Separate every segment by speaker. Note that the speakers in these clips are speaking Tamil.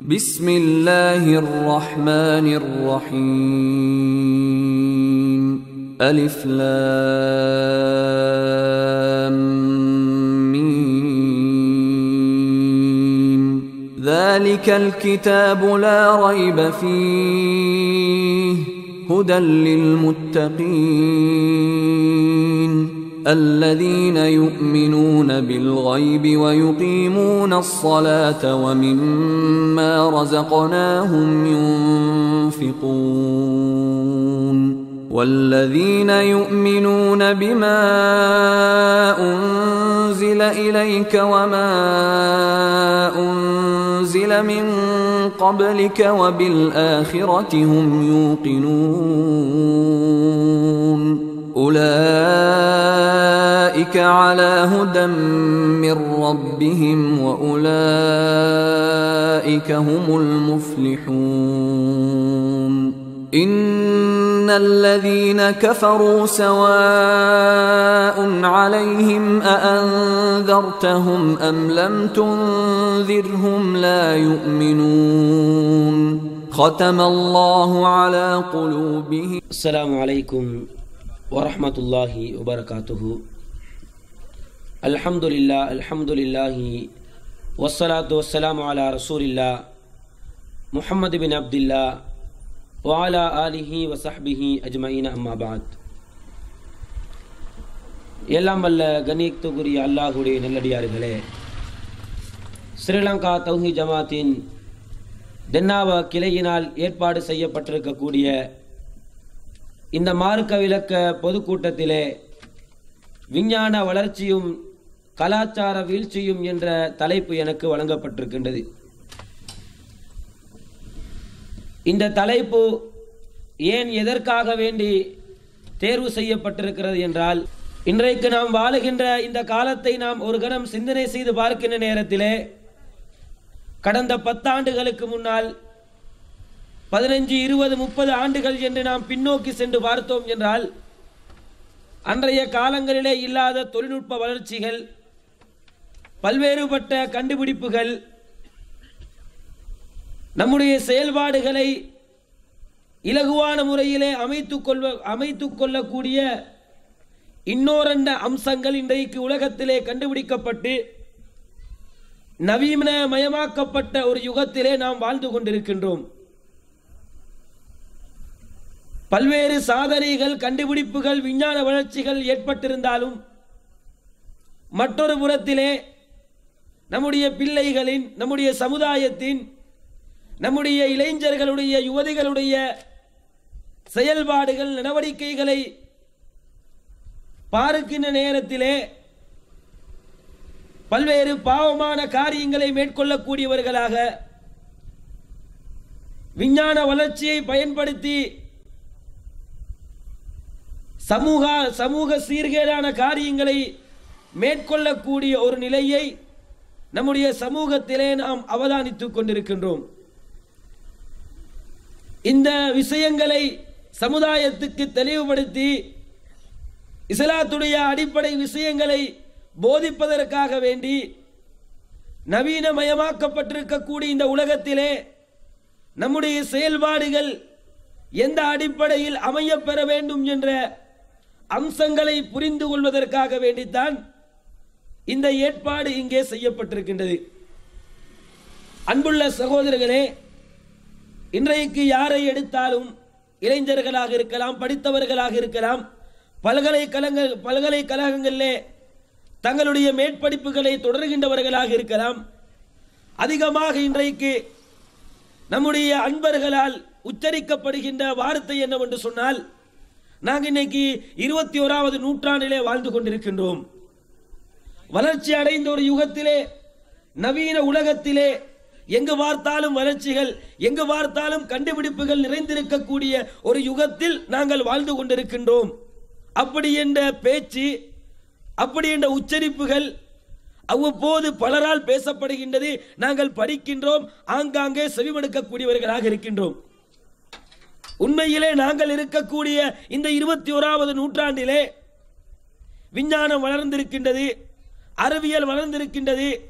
Speaker 1: بسم الله الرحمن الرحيم ألف لام ميم ذلك الكتاب لا ريب فيه هدى للمتقين الذين يؤمنون بالغيب ويقيمون الصلاة ومما رزقناهم ينفقون والذين يؤمنون بما أنزل إليك وما أنزل من قبلك وبالآخرة هم يوقنون أولئك على هدى من ربهم وأولئك هم المفلحون إن الذين كفروا سواء عليهم أأنذرتهم أم لم تنذرهم لا يؤمنون ختم الله على قلوبهم
Speaker 2: السلام عليكم ورحمة الله وبركاته الحمد لله الحمد لله والصلاة والسلام على رسول الله محمد بن عبد الله وعلى آله وصحبه أجمعين أما بعد எல்லாம் வல்ல கணியத்துக்குரிய அல்லாஹுடைய நல்லடியார்களே ஸ்ரீலங்கா தௌஹி ஜமாத்தின் தென்னாவ கிளையினால் ஏற்பாடு செய்யப்பட்டிருக்கக்கூடிய இந்த மார்க்க விளக்க பொதுக்கூட்டத்திலே விஞ்ஞான வளர்ச்சியும் கலாச்சார வீழ்ச்சியும் என்ற தலைப்பு எனக்கு வழங்கப்பட்டிருக்கின்றது இந்த தலைப்பு ஏன் எதற்காக வேண்டி தேர்வு செய்யப்பட்டிருக்கிறது என்றால் இன்றைக்கு நாம் வாழுகின்ற இந்த காலத்தை நாம் ஒரு கணம் சிந்தனை செய்து பார்க்கின்ற நேரத்திலே கடந்த பத்தாண்டுகளுக்கு முன்னால் பதினஞ்சு இருபது முப்பது ஆண்டுகள் என்று நாம் பின்னோக்கி சென்று பார்த்தோம் என்றால் அன்றைய காலங்களிலே இல்லாத தொழில்நுட்ப வளர்ச்சிகள் பல்வேறுபட்ட கண்டுபிடிப்புகள் நம்முடைய செயல்பாடுகளை இலகுவான முறையிலே அமைத்துக் கொள்வ அமைத்துக் கொள்ளக்கூடிய இன்னோரண்ட அம்சங்கள் இன்றைக்கு உலகத்திலே கண்டுபிடிக்கப்பட்டு நவீனமயமாக்கப்பட்ட ஒரு யுகத்திலே நாம் வாழ்ந்து கொண்டிருக்கின்றோம் பல்வேறு சாதனைகள் கண்டுபிடிப்புகள் விஞ்ஞான வளர்ச்சிகள் ஏற்பட்டிருந்தாலும் மற்றொரு புறத்திலே நம்முடைய பிள்ளைகளின் நம்முடைய சமுதாயத்தின் நம்முடைய இளைஞர்களுடைய யுவதிகளுடைய செயல்பாடுகள் நடவடிக்கைகளை பார்க்கின்ற நேரத்திலே பல்வேறு பாவமான காரியங்களை மேற்கொள்ளக்கூடியவர்களாக விஞ்ஞான வளர்ச்சியை பயன்படுத்தி சமூக சமூக சீர்கேடான காரியங்களை மேற்கொள்ளக்கூடிய ஒரு நிலையை நம்முடைய சமூகத்திலே நாம் அவதானித்துக் கொண்டிருக்கின்றோம் இந்த விஷயங்களை சமுதாயத்துக்கு தெளிவுபடுத்தி இஸ்லாத்துடைய அடிப்படை விஷயங்களை போதிப்பதற்காக வேண்டி நவீனமயமாக்கப்பட்டிருக்கக்கூடிய இந்த உலகத்திலே நம்முடைய செயல்பாடுகள் எந்த அடிப்படையில் அமையப்பெற வேண்டும் என்ற அம்சங்களை புரிந்து கொள்வதற்காக வேண்டித்தான் இந்த ஏற்பாடு இங்கே செய்யப்பட்டிருக்கின்றது அன்புள்ள சகோதரர்களே இன்றைக்கு யாரை எடுத்தாலும் இளைஞர்களாக இருக்கலாம் படித்தவர்களாக இருக்கலாம் பல்கலைக்கழக பல்கலைக்கழகங்களிலே தங்களுடைய மேற்படிப்புகளை தொடர்கின்றவர்களாக இருக்கலாம் அதிகமாக இன்றைக்கு நம்முடைய அன்பர்களால் உச்சரிக்கப்படுகின்ற வார்த்தை என்னவென்று சொன்னால் நாங்கள் இன்னைக்கு இருபத்தி ஓராவது நூற்றாண்டிலே வாழ்ந்து கொண்டிருக்கின்றோம் வளர்ச்சி அடைந்த ஒரு யுகத்திலே நவீன உலகத்திலே எங்கு பார்த்தாலும் வளர்ச்சிகள் எங்கு பார்த்தாலும் கண்டுபிடிப்புகள் நிறைந்திருக்கக்கூடிய ஒரு யுகத்தில் நாங்கள் வாழ்ந்து கொண்டிருக்கின்றோம் அப்படி என்ற பேச்சு அப்படி என்ற உச்சரிப்புகள் அவ்வப்போது பலரால் பேசப்படுகின்றது நாங்கள் படிக்கின்றோம் ஆங்காங்கே செவிமடுக்கக்கூடியவர்களாக இருக்கின்றோம் உண்மையிலே நாங்கள் இருக்கக்கூடிய இந்த இருபத்தி ஓராவது நூற்றாண்டிலே விஞ்ஞானம் வளர்ந்திருக்கின்றது அறிவியல் வளர்ந்திருக்கின்றது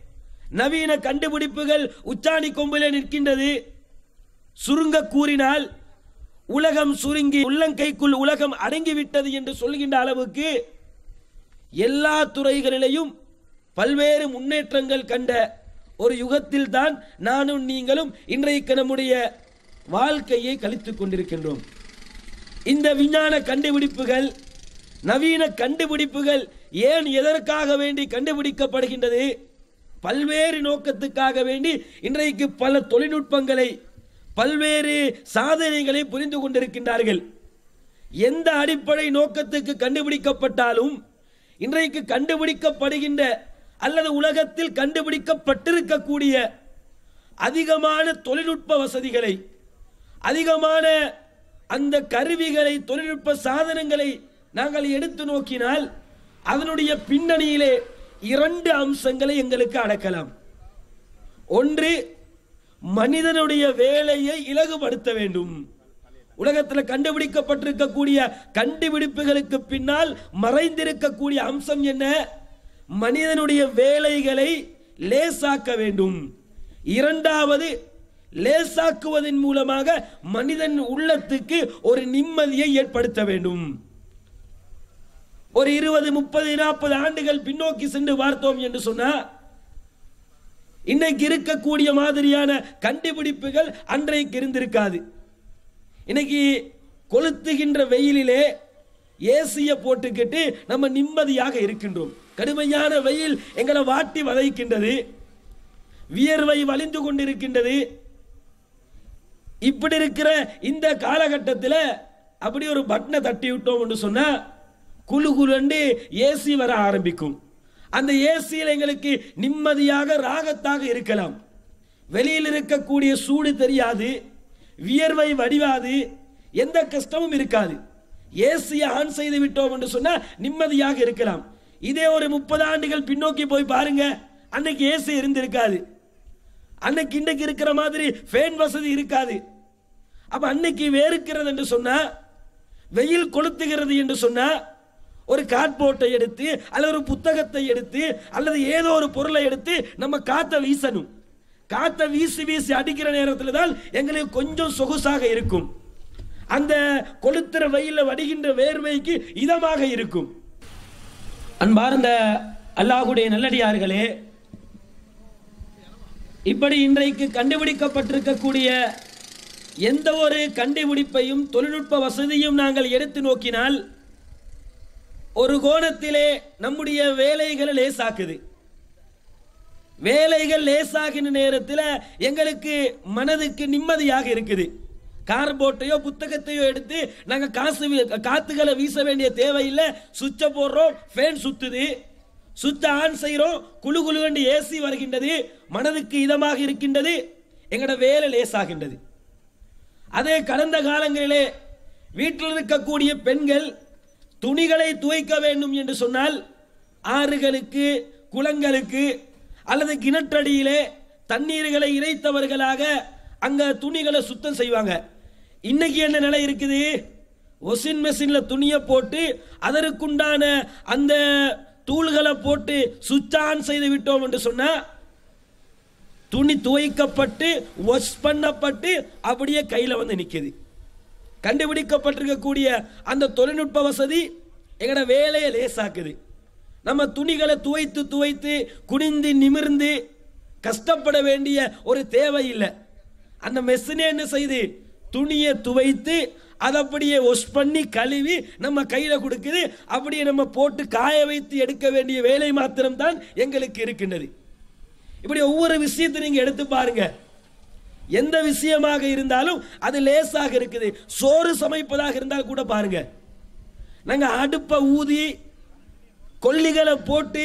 Speaker 2: நவீன கண்டுபிடிப்புகள் உச்சாணி கொம்பிலே நிற்கின்றது சுருங்க கூறினால் உலகம் சுருங்கி உள்ளங்கைக்குள் உலகம் அடங்கிவிட்டது என்று சொல்கின்ற அளவுக்கு எல்லா துறைகளிலேயும் பல்வேறு முன்னேற்றங்கள் கண்ட ஒரு யுகத்தில் தான் நானும் நீங்களும் இன்றைக்கு நம்முடைய வாழ்க்கையை கழித்துக் கொண்டிருக்கின்றோம் இந்த விஞ்ஞான கண்டுபிடிப்புகள் நவீன கண்டுபிடிப்புகள் ஏன் எதற்காக வேண்டி கண்டுபிடிக்கப்படுகின்றது பல்வேறு நோக்கத்துக்காக வேண்டி இன்றைக்கு பல தொழில்நுட்பங்களை பல்வேறு சாதனைகளை புரிந்து கொண்டிருக்கின்றார்கள் எந்த அடிப்படை நோக்கத்துக்கு கண்டுபிடிக்கப்பட்டாலும் இன்றைக்கு கண்டுபிடிக்கப்படுகின்ற அல்லது உலகத்தில் கண்டுபிடிக்கப்பட்டிருக்கக்கூடிய அதிகமான தொழில்நுட்ப வசதிகளை அதிகமான அந்த கருவிகளை தொழில்நுட்ப சாதனங்களை நாங்கள் எடுத்து நோக்கினால் அதனுடைய பின்னணியிலே இரண்டு அம்சங்களை எங்களுக்கு அடக்கலாம் ஒன்று மனிதனுடைய வேலையை இலகுபடுத்த வேண்டும் உலகத்தில் கண்டுபிடிக்கப்பட்டிருக்கக்கூடிய கண்டுபிடிப்புகளுக்கு பின்னால் மறைந்திருக்கக்கூடிய அம்சம் என்ன மனிதனுடைய வேலைகளை லேசாக்க வேண்டும் இரண்டாவது லேசாக்குவதன் மூலமாக மனிதன் உள்ளத்துக்கு ஒரு நிம்மதியை ஏற்படுத்த வேண்டும் ஒரு இருபது முப்பது நாற்பது ஆண்டுகள் பின்னோக்கி சென்று பார்த்தோம் என்று சொன்னா இன்னைக்கு இருக்கக்கூடிய மாதிரியான கண்டுபிடிப்புகள் அன்றைக்கு இருந்திருக்காது இன்னைக்கு கொளுத்துகின்ற வெயிலிலே ஏசிய போட்டுக்கிட்டு நம்ம நிம்மதியாக இருக்கின்றோம் கடுமையான வெயில் எங்களை வாட்டி வதைக்கின்றது வியர்வை வலிந்து கொண்டிருக்கின்றது இப்படி இருக்கிற இந்த காலகட்டத்தில் அப்படி ஒரு பட்டனை தட்டி விட்டோம் என்று சொன்னா குழு குழுண்டு ஏசி வர ஆரம்பிக்கும் அந்த ஏசியில் எங்களுக்கு நிம்மதியாக ராகத்தாக இருக்கலாம் வெளியில் இருக்கக்கூடிய சூடு தெரியாது வியர்வை வடிவாது எந்த கஷ்டமும் இருக்காது ஏசியை ஆன் செய்து விட்டோம் என்று சொன்னா நிம்மதியாக இருக்கலாம் இதே ஒரு முப்பது ஆண்டுகள் பின்னோக்கி போய் பாருங்க அன்னைக்கு ஏசி இருந்திருக்காது அன்னைக்கு இன்னைக்கு இருக்கிற மாதிரி ஃபேன் வசதி இருக்காது அப்ப அன்னைக்கு வேறுக்கிறது என்று சொன்னா வெயில் கொளுத்துகிறது என்று சொன்னா ஒரு கார்ட்போர்ட்டை எடுத்து அல்லது ஒரு புத்தகத்தை எடுத்து அல்லது ஏதோ ஒரு பொருளை எடுத்து நம்ம காத்த வீசணும் காத்த வீசி வீசி அடிக்கிற நேரத்தில் தான் எங்களுக்கு கொஞ்சம் சொகுசாக இருக்கும் அந்த கொளுத்துற வெயில வடிகின்ற வேர்வைக்கு இதமாக இருக்கும் அன்பார்ந்த அல்லாஹுடைய நல்லடியார்களே இப்படி இன்றைக்கு கண்டுபிடிக்கப்பட்டிருக்கக்கூடிய எந்த ஒரு கண்டுபிடிப்பையும் தொழில்நுட்ப வசதியும் நாங்கள் எடுத்து நோக்கினால் ஒரு கோணத்திலே நம்முடைய வேலைகளை லேசாக்குது வேலைகள் லேசாகின நேரத்தில் எங்களுக்கு மனதுக்கு நிம்மதியாக இருக்குது கார்போர்ட்டையோ புத்தகத்தையோ எடுத்து நாங்கள் காசு வீ- காத்துகளை வீச வேண்டிய தேவையில்லை சுவிட்சை போடுறோம் ஃபேன் சுத்துது சுவிட்சை ஆன் செய்கிறோம் குழு குழு வேண்டி ஏசி வருகின்றது மனதுக்கு இதமாக இருக்கின்றது எங்களோட வேலை லேசாகின்றது அதே கடந்த காலங்களிலே வீட்டில் இருக்கக்கூடிய பெண்கள் துணிகளை துவைக்க வேண்டும் என்று சொன்னால் ஆறுகளுக்கு குளங்களுக்கு அல்லது கிணற்றடியிலே தண்ணீர்களை இறைத்தவர்களாக அங்க துணிகளை சுத்தம் செய்வாங்க இன்னைக்கு என்ன நிலை இருக்குது ஒசின் மெஷின்ல துணியை போட்டு அதற்குண்டான அந்த தூள்களை போட்டு சுவிட்ச் ஆன் செய்து விட்டோம் என்று சொன்னா துணி துவைக்கப்பட்டு வாஷ் பண்ணப்பட்டு அப்படியே கையில் வந்து நிற்குது கண்டுபிடிக்கப்பட்டிருக்கக்கூடிய அந்த தொழில்நுட்ப வசதி எங்களோட வேலையை லேசாக்குது நம்ம துணிகளை துவைத்து துவைத்து குனிந்து நிமிர்ந்து கஷ்டப்பட வேண்டிய ஒரு தேவை இல்லை அந்த மெஷினே என்ன செய்து துணியை துவைத்து அதை அப்படியே வாஷ் பண்ணி கழுவி நம்ம கையில் கொடுக்குது அப்படியே நம்ம போட்டு காய வைத்து எடுக்க வேண்டிய வேலை மாத்திரம்தான் எங்களுக்கு இருக்கின்றது இப்படி ஒவ்வொரு விஷயத்தை நீங்க எடுத்து பாருங்க எந்த விஷயமாக இருந்தாலும் அது லேசாக இருக்குது சோறு சமைப்பதாக இருந்தால் கூட பாருங்க நாங்க அடுப்பை ஊதி கொல்லிகளை போட்டு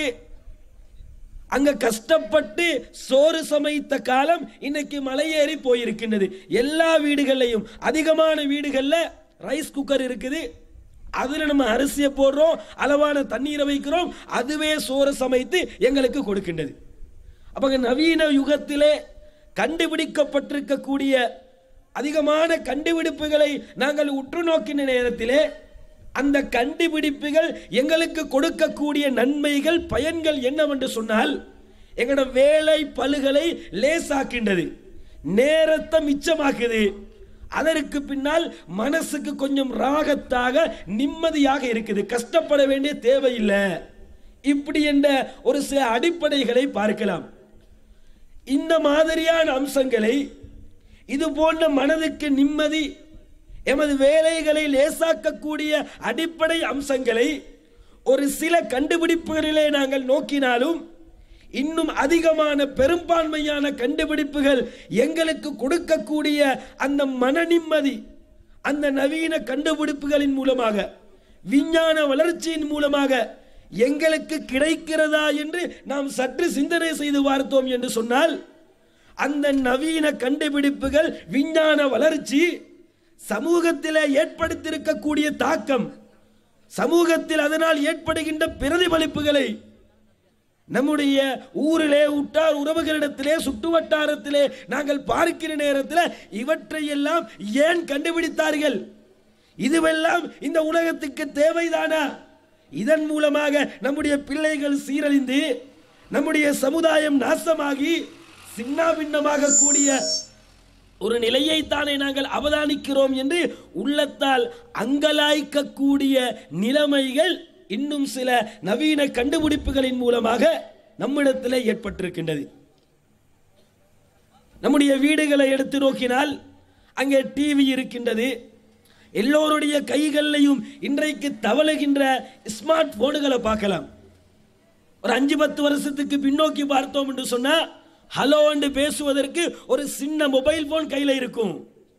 Speaker 2: அங்க கஷ்டப்பட்டு சோறு சமைத்த காலம் இன்னைக்கு மலையேறி போயிருக்கின்றது எல்லா வீடுகள்லையும் அதிகமான வீடுகள்ல ரைஸ் குக்கர் இருக்குது அதுல நம்ம அரிசியை போடுறோம் அளவான தண்ணீரை வைக்கிறோம் அதுவே சோறு சமைத்து எங்களுக்கு கொடுக்கின்றது அப்ப நவீன யுகத்திலே கண்டுபிடிக்கப்பட்டிருக்கக்கூடிய அதிகமான கண்டுபிடிப்புகளை நாங்கள் உற்று நோக்கின நேரத்திலே அந்த கண்டுபிடிப்புகள் எங்களுக்கு கொடுக்கக்கூடிய நன்மைகள் பயன்கள் என்னவென்று சொன்னால் எங்களோட வேலை பழுகளை லேசாக்கின்றது நேரத்தை மிச்சமாக்குது அதற்கு பின்னால் மனசுக்கு கொஞ்சம் ராகத்தாக நிம்மதியாக இருக்குது கஷ்டப்பட வேண்டிய தேவையில்லை இப்படி என்ற ஒரு சில அடிப்படைகளை பார்க்கலாம் இந்த மாதிரியான அம்சங்களை இது போன்ற மனதுக்கு நிம்மதி எமது வேலைகளை லேசாக்கக்கூடிய அடிப்படை அம்சங்களை ஒரு சில கண்டுபிடிப்புகளிலே நாங்கள் நோக்கினாலும் இன்னும் அதிகமான பெரும்பான்மையான கண்டுபிடிப்புகள் எங்களுக்கு கொடுக்கக்கூடிய அந்த மன நிம்மதி அந்த நவீன கண்டுபிடிப்புகளின் மூலமாக விஞ்ஞான வளர்ச்சியின் மூலமாக எங்களுக்கு கிடைக்கிறதா என்று நாம் சற்று சிந்தனை செய்து பார்த்தோம் என்று சொன்னால் அந்த நவீன கண்டுபிடிப்புகள் விஞ்ஞான வளர்ச்சி சமூகத்தில் ஏற்படுத்தியிருக்கக்கூடிய தாக்கம் சமூகத்தில் அதனால் ஏற்படுகின்ற பிரதிபலிப்புகளை நம்முடைய ஊரிலே உற்றார் உறவுகளிடத்திலே சுற்று வட்டாரத்திலே நாங்கள் பார்க்கிற நேரத்தில் இவற்றையெல்லாம் ஏன் கண்டுபிடித்தார்கள் இதுவெல்லாம் இந்த உலகத்துக்கு தேவைதானா இதன் மூலமாக நம்முடைய பிள்ளைகள் சீரழிந்து நம்முடைய சமுதாயம் நாசமாகி சின்னாபின்னமாக கூடிய ஒரு நிலையைத்தானே நாங்கள் அவதானிக்கிறோம் என்று உள்ளத்தால் அங்கலாய்க்கக்கூடிய நிலைமைகள் இன்னும் சில நவீன கண்டுபிடிப்புகளின் மூலமாக நம்மிடத்தில் ஏற்பட்டிருக்கின்றது நம்முடைய வீடுகளை எடுத்து நோக்கினால் அங்கே டிவி இருக்கின்றது எல்லோருடைய கைகளிலையும் இன்றைக்கு தவழுகின்ற ஸ்மார்ட் போனுகளை பார்க்கலாம் ஒரு அஞ்சு பத்து வருஷத்துக்கு பின்னோக்கி பார்த்தோம் என்று சொன்னா ஹலோ என்று பேசுவதற்கு ஒரு சின்ன மொபைல் போன் கையில் இருக்கும்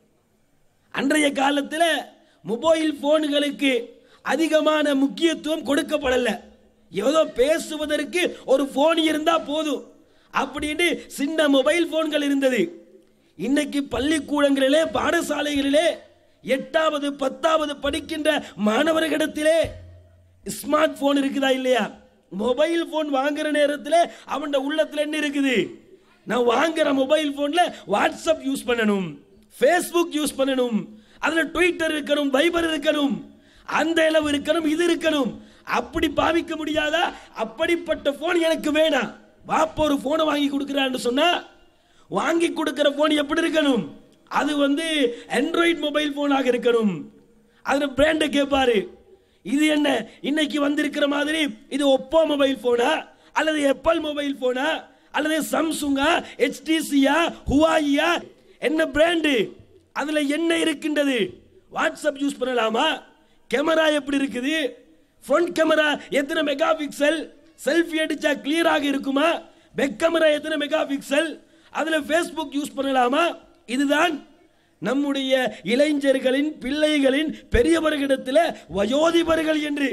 Speaker 2: அன்றைய காலத்தில் மொபைல் போன்களுக்கு அதிகமான முக்கியத்துவம் கொடுக்கப்படல ஏதோ பேசுவதற்கு ஒரு போன் இருந்தா போதும் அப்படின்னு சின்ன மொபைல் போன்கள் இருந்தது இன்னைக்கு பள்ளிக்கூடங்களிலே பாடசாலைகளிலே எட்டாவது பத்தாவது படிக்கின்ற மாணவர்களிடத்திலே ஸ்மார்ட் போன் இருக்குதா இல்லையா மொபைல் போன் வாங்குற நேரத்தில் அவன் உள்ளத்தில் என்ன இருக்குது நான் வாங்குற மொபைல் போன்ல வாட்ஸ்அப் யூஸ் பண்ணணும் ஃபேஸ்புக் யூஸ் பண்ணணும் அதில் ட்விட்டர் இருக்கணும் வைபர் இருக்கணும் அந்த அளவு இருக்கணும் இது இருக்கணும் அப்படி பாவிக்க முடியாதா அப்படிப்பட்ட போன் எனக்கு வேணாம் வாப்ப ஒரு போனை வாங்கி கொடுக்குறான்னு சொன்னா வாங்கி கொடுக்கிற போன் எப்படி இருக்கணும் அது வந்து ஆண்ட்ராய்டு மொபைல் போனாக இருக்கணும் அதில் பிராண்டை கேட்பாரு இது என்ன இன்னைக்கு வந்திருக்கிற மாதிரி இது ஒப்போ மொபைல் போனா அல்லது எப்பல் மொபைல் போனா அல்லது சாம்சுங்கா ஹெச்டிசியா ஹுவாயியா என்ன பிராண்டு அதுல என்ன இருக்கின்றது வாட்ஸ்அப் யூஸ் பண்ணலாமா கேமரா எப்படி இருக்குது ஃப்ரண்ட் கேமரா எத்தனை மெகா பிக்சல் செல்ஃபி அடிச்சா கிளியராக இருக்குமா பேக் கேமரா எத்தனை மெகா பிக்சல் அதுல ஃபேஸ்புக் யூஸ் பண்ணலாமா இதுதான் நம்முடைய இளைஞர்களின் பிள்ளைகளின் பெரியவர்களிடத்தில் வயோதிபர்கள் என்று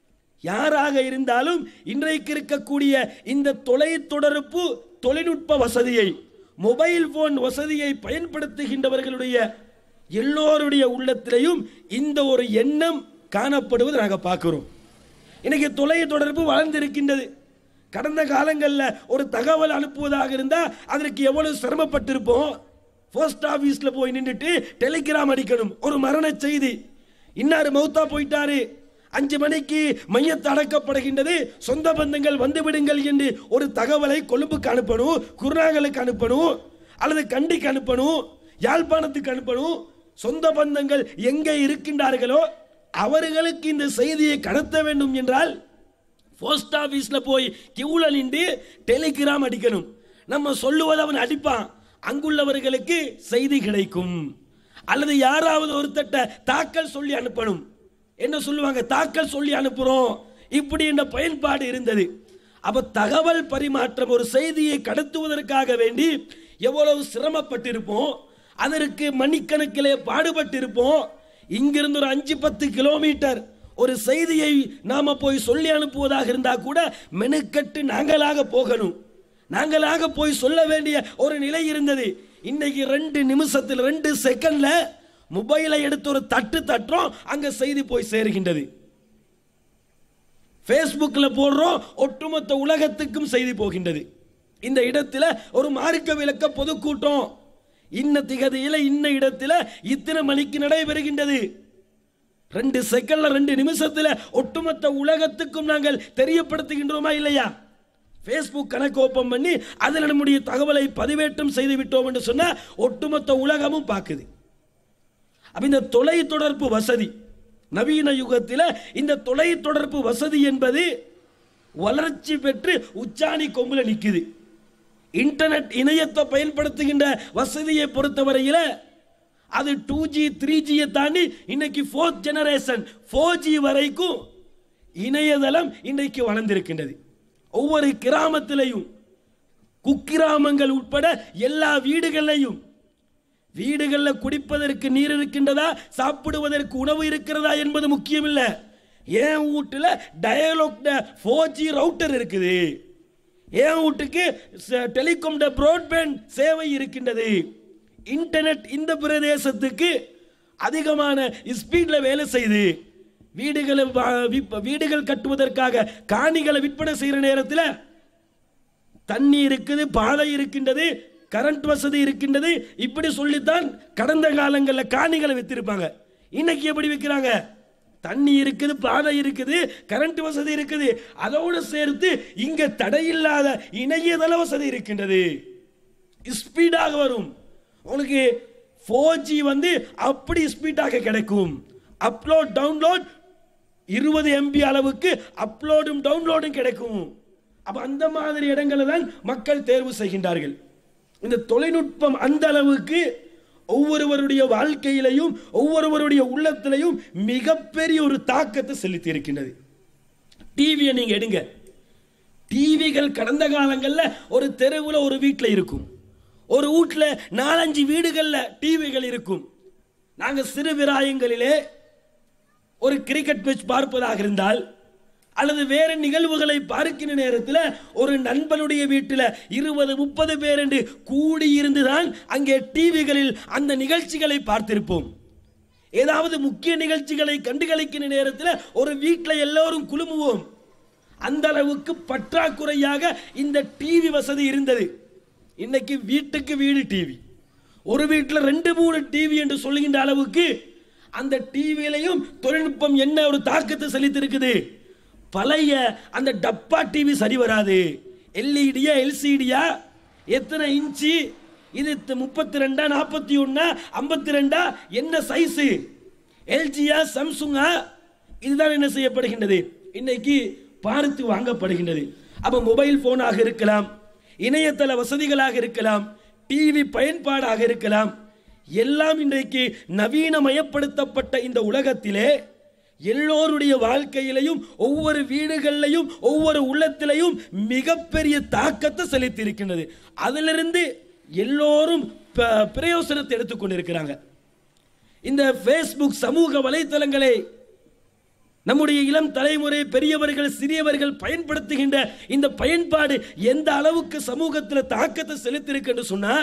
Speaker 2: யாராக இருந்தாலும் இன்றைக்கு இருக்கக்கூடிய இந்த தொலை தொடர்பு தொழில்நுட்ப வசதியை மொபைல் போன் வசதியை பயன்படுத்துகின்றவர்களுடைய எல்லோருடைய உள்ளத்திலையும் இந்த ஒரு எண்ணம் காணப்படுவது நாங்கள் பார்க்கிறோம் இன்னைக்கு தொலை தொடர்பு வளர்ந்திருக்கின்றது கடந்த காலங்களில் ஒரு தகவல் அனுப்புவதாக இருந்தால் அதற்கு எவ்வளவு சிரமப்பட்டிருப்போம் போஸ்ட் ஆஃபீஸில் போய் நின்றுட்டு டெலிகிராம் அடிக்கணும் ஒரு மரண செய்தி இன்னாரு மௌத்தா போயிட்டாரு அஞ்சு மணிக்கு மையத்து அடக்கப்படுகின்றது சொந்த பந்தங்கள் வந்து விடுங்கள் என்று ஒரு தகவலை கொழும்புக்கு அனுப்பணும் குருநாகலுக்கு அனுப்பணும் அல்லது கண்டிக்கு அனுப்பணும் யாழ்ப்பாணத்துக்கு அனுப்பணும் சொந்த பந்தங்கள் எங்கே இருக்கின்றார்களோ அவர்களுக்கு இந்த செய்தியை கடத்த வேண்டும் என்றால் போஸ்ட் ஆஃபீஸில் போய் கியூல நின்று டெலிகிராம் அடிக்கணும் நம்ம சொல்லுவதை அவன் அடிப்பான் அங்குள்ளவர்களுக்கு செய்தி கிடைக்கும் அல்லது யாராவது ஒருத்தட்ட தாக்கல் சொல்லி அனுப்பணும் என்ன சொல்லுவாங்க தாக்கல் சொல்லி அனுப்புறோம் இப்படி என்ற பயன்பாடு இருந்தது அப்ப தகவல் பரிமாற்றம் ஒரு செய்தியை கடத்துவதற்காக வேண்டி எவ்வளவு சிரமப்பட்டிருப்போம் அதற்கு மணிக்கணக்கிலே பாடுபட்டிருப்போம் இங்கிருந்து ஒரு அஞ்சு பத்து கிலோமீட்டர் ஒரு செய்தியை நாம போய் சொல்லி அனுப்புவதாக இருந்தா கூட மெனுக்கட்டு நாங்களாக போகணும் நாங்களாக போய் சொல்ல வேண்டிய ஒரு நிலை இருந்தது இன்னைக்கு ரெண்டு நிமிஷத்தில் ரெண்டு செகண்ட்ல மொபைலை எடுத்து ஒரு தட்டு தட்டுறோம் அங்க செய்தி போய் சேருகின்றது ஃபேஸ்புக்கில் போடுறோம் ஒட்டுமொத்த உலகத்துக்கும் செய்தி போகின்றது இந்த இடத்துல ஒரு மார்க்க விளக்க பொதுக்கூட்டம் இன்ன திகதியில இன்ன இடத்துல இத்தனை மணிக்கு நடைபெறுகின்றது ரெண்டு செகண்ட்ல ரெண்டு நிமிஷத்துல ஒட்டுமொத்த உலகத்துக்கும் நாங்கள் தெரியப்படுத்துகின்றோமா இல்லையா ஃபேஸ்புக் கணக்கு ஓப்பன் பண்ணி அதில் நம்முடைய தகவலை பதிவேற்றம் செய்து விட்டோம் என்று சொன்னால் ஒட்டுமொத்த உலகமும் பார்க்குது அப்ப இந்த தொலை தொடர்பு வசதி நவீன யுகத்தில் இந்த தொலை தொடர்பு வசதி என்பது வளர்ச்சி பெற்று உச்சாணி கொம்புல நிக்குது இன்டர்நெட் இணையத்தை பயன்படுத்துகின்ற வசதியை பொறுத்தவரையில் அது டூ ஜி த்ரீ ஜியை தாண்டி இன்னைக்கு ஃபோர்த் ஜெனரேஷன் ஃபோர் ஜி வரைக்கும் இணையதளம் இன்றைக்கு வளர்ந்திருக்கின்றது ஒவ்வொரு கிராமத்திலையும் குக்கிராமங்கள் உட்பட எல்லா வீடுகளையும் வீடுகளில் குடிப்பதற்கு நீர் இருக்கின்றதா சாப்பிடுவதற்கு உணவு இருக்கிறதா என்பது முக்கியமில்லை என் வீட்டில் டயலாக் ஃபோர் ஜி ரவுட்டர் இருக்குது என் வீட்டுக்கு டெலிகாம் ப்ராட்பேண்ட் சேவை இருக்கின்றது இன்டர்நெட் இந்த பிரதேசத்துக்கு அதிகமான ஸ்பீடில் வேலை செய்து வீடுகளை வா- விப்ப- வீடுகள் கட்டுவதற்காக காணிகளை விற்பனை செய்கிற நேரத்தில் தண்ணி இருக்குது பாதை இருக்கின்றது கரண்ட் வசதி இருக்கின்றது இப்படி சொல்லித்தான் கடந்த காலங்களில் காணிகளை வித்திருப்பாங்க இன்னைக்கு எப்படி விற்கிறாங்க தண்ணி இருக்குது பாதை இருக்குது கரண்ட் வசதி இருக்குது அதோடு சேர்த்து இங்க தடையில்லாத இணையதள வசதி இருக்கின்றது ஸ்பீடாக வரும் உங்களுக்கு ஃபோர் ஜி வந்து அப்படி ஸ்பீடாக கிடைக்கும் அப்லோட் டவுன்லோட் இருபது எம்பி அளவுக்கு அப்லோடும் டவுன்லோடும் கிடைக்கும் அப்ப அந்த மாதிரி இடங்களை தான் மக்கள் தேர்வு செய்கின்றார்கள் இந்த தொழில்நுட்பம் அந்த அளவுக்கு ஒவ்வொருவருடைய வாழ்க்கையிலையும் ஒவ்வொருவருடைய உள்ளத்திலையும் மிகப்பெரிய ஒரு தாக்கத்தை செலுத்தி இருக்கின்றது டிவியை நீங்க எடுங்க டிவிகள் கடந்த காலங்களில் ஒரு தெருவில் ஒரு வீட்டில் இருக்கும் ஒரு வீட்டில் நாலஞ்சு வீடுகளில் டிவிகள் இருக்கும் நாங்கள் சிறு விராயங்களிலே ஒரு கிரிக்கெட் மேட்ச் பார்ப்பதாக இருந்தால் அல்லது வேறு நிகழ்வுகளை பார்க்கிற நேரத்தில் ஒரு நண்பனுடைய வீட்டில் இருபது முப்பது பேர் என்று கூடியிருந்து தான் அங்கே டிவிகளில் அந்த நிகழ்ச்சிகளை பார்த்திருப்போம் ஏதாவது முக்கிய நிகழ்ச்சிகளை கண்டுகளிக்கிற நேரத்தில் ஒரு வீட்டில் எல்லோரும் குழுமுவோம் அந்த அளவுக்கு பற்றாக்குறையாக இந்த டிவி வசதி இருந்தது இன்னைக்கு வீட்டுக்கு வீடு டிவி ஒரு வீட்டில் ரெண்டு மூணு டிவி என்று சொல்லுகின்ற அளவுக்கு அந்த டிவியிலையும் தொழில்நுட்பம் என்ன ஒரு தாக்கத்தை செலுத்திருக்குது பழைய அந்த டப்பா டிவி சரி வராது எல்இடியா எல்சிடியா எத்தனை இன்ச்சு இது முப்பத்தி ரெண்டா நாற்பத்தி ஒன்னா ஐம்பத்தி ரெண்டா என்ன சைஸு எல்ஜியா சாம்சுங்கா இதுதான் என்ன செய்யப்படுகின்றது இன்னைக்கு பார்த்து வாங்கப்படுகின்றது அப்ப மொபைல் போனாக இருக்கலாம் இணையதள வசதிகளாக இருக்கலாம் டிவி பயன்பாடாக இருக்கலாம் எல்லாம் இன்றைக்கு நவீனமயப்படுத்தப்பட்ட இந்த உலகத்திலே எல்லோருடைய வாழ்க்கையிலையும் ஒவ்வொரு வீடுகளிலையும் ஒவ்வொரு உள்ளத்திலையும் மிகப்பெரிய தாக்கத்தை செலுத்தி இருக்கின்றது அதிலிருந்து எல்லோரும் ப- பிரயோசனத்தை எடுத்துக்கொண்டிருக்கிறாங்க இந்த ஃபேஸ்புக் சமூக வலைத்தளங்களை நம்முடைய இளம் தலைமுறை பெரியவர்கள் சிறியவர்கள் பயன்படுத்துகின்ற இந்த பயன்பாடு எந்த அளவுக்கு சமூகத்தில் தாக்கத்தை செலுத்தியிருக்கு என்று சொன்னா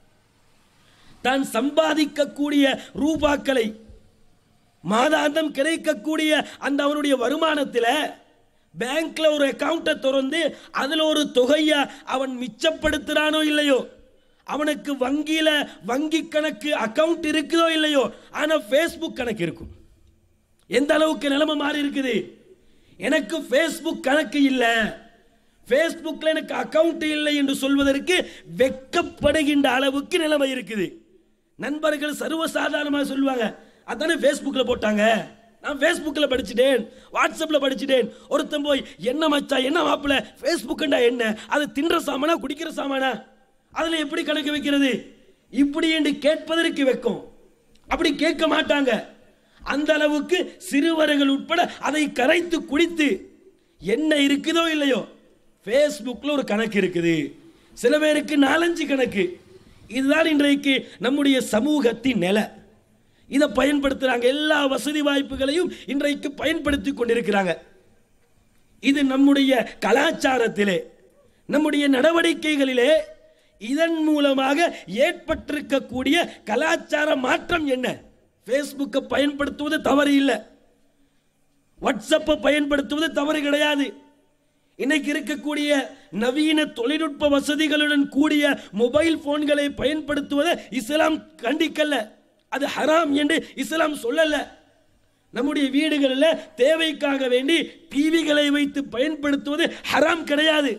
Speaker 2: தான் சம்பாதிக்கக்கூடிய ரூபாக்களை மாதாந்தம் கிடைக்கக்கூடிய அந்த அவனுடைய வருமானத்தில் பேங்க்ல ஒரு அக்கவுண்ட்டை திறந்து அதில் ஒரு தொகையை அவன் மிச்சப்படுத்துறானோ இல்லையோ அவனுக்கு வங்கியில வங்கி கணக்கு அக்கவுண்ட் இருக்குதோ இல்லையோ ஆனா ஃபேஸ்புக் கணக்கு இருக்கும் எந்த அளவுக்கு நிலைமை மாறி இருக்குது எனக்கு ஃபேஸ்புக் கணக்கு இல்லை ஃபேஸ்புக்கில் எனக்கு அக்கவுண்ட் இல்லை என்று சொல்வதற்கு வெட்கப்படுகின்ற அளவுக்கு நிலைமை இருக்குது நண்பர்கள் சர்வசாதாரணமாக சொல்லுவாங்க அதானே ஃபேஸ்புக்கில் போட்டாங்க நான் ஃபேஸ்புக்கில் படிச்சிட்டேன் வாட்ஸ்அப்பில் படிச்சிட்டேன் ஒருத்தன் போய் என்ன மச்சா என்ன மாப்பிள்ள ஃபேஸ்புக்குண்டா என்ன அது தின்ற சாமானா குடிக்கிற சாமானா அதில் எப்படி கணக்கு வைக்கிறது இப்படி என்று கேட்பதற்கு வெக்கம் அப்படி கேட்க மாட்டாங்க அந்த அளவுக்கு சிறுவர்கள் உட்பட அதை கரைத்து குடித்து என்ன இருக்குதோ இல்லையோ ஃபேஸ்புக்கில் ஒரு கணக்கு இருக்குது சில பேருக்கு நாலஞ்சு கணக்கு இதுதான் இன்றைக்கு நம்முடைய சமூகத்தின் நிலை இதை பயன்படுத்துறாங்க எல்லா வசதி வாய்ப்புகளையும் இன்றைக்கு பயன்படுத்தி கொண்டிருக்கிறாங்க இது நம்முடைய கலாச்சாரத்திலே நம்முடைய நடவடிக்கைகளிலே இதன் மூலமாக ஏற்பட்டிருக்கக்கூடிய கலாச்சார மாற்றம் என்ன ஃபேஸ்புக்கை பயன்படுத்துவது தவறு இல்லை வாட்ஸ்அப்பை பயன்படுத்துவது தவறு கிடையாது இன்னைக்கு இருக்கக்கூடிய நவீன தொழில்நுட்ப வசதிகளுடன் கூடிய மொபைல் போன்களை பயன்படுத்துவதை இஸ்லாம் கண்டிக்கல அது ஹராம் என்று இஸ்லாம் சொல்லல நம்முடைய வீடுகளில் தேவைக்காக வேண்டி டிவிகளை வைத்து பயன்படுத்துவது ஹராம் கிடையாது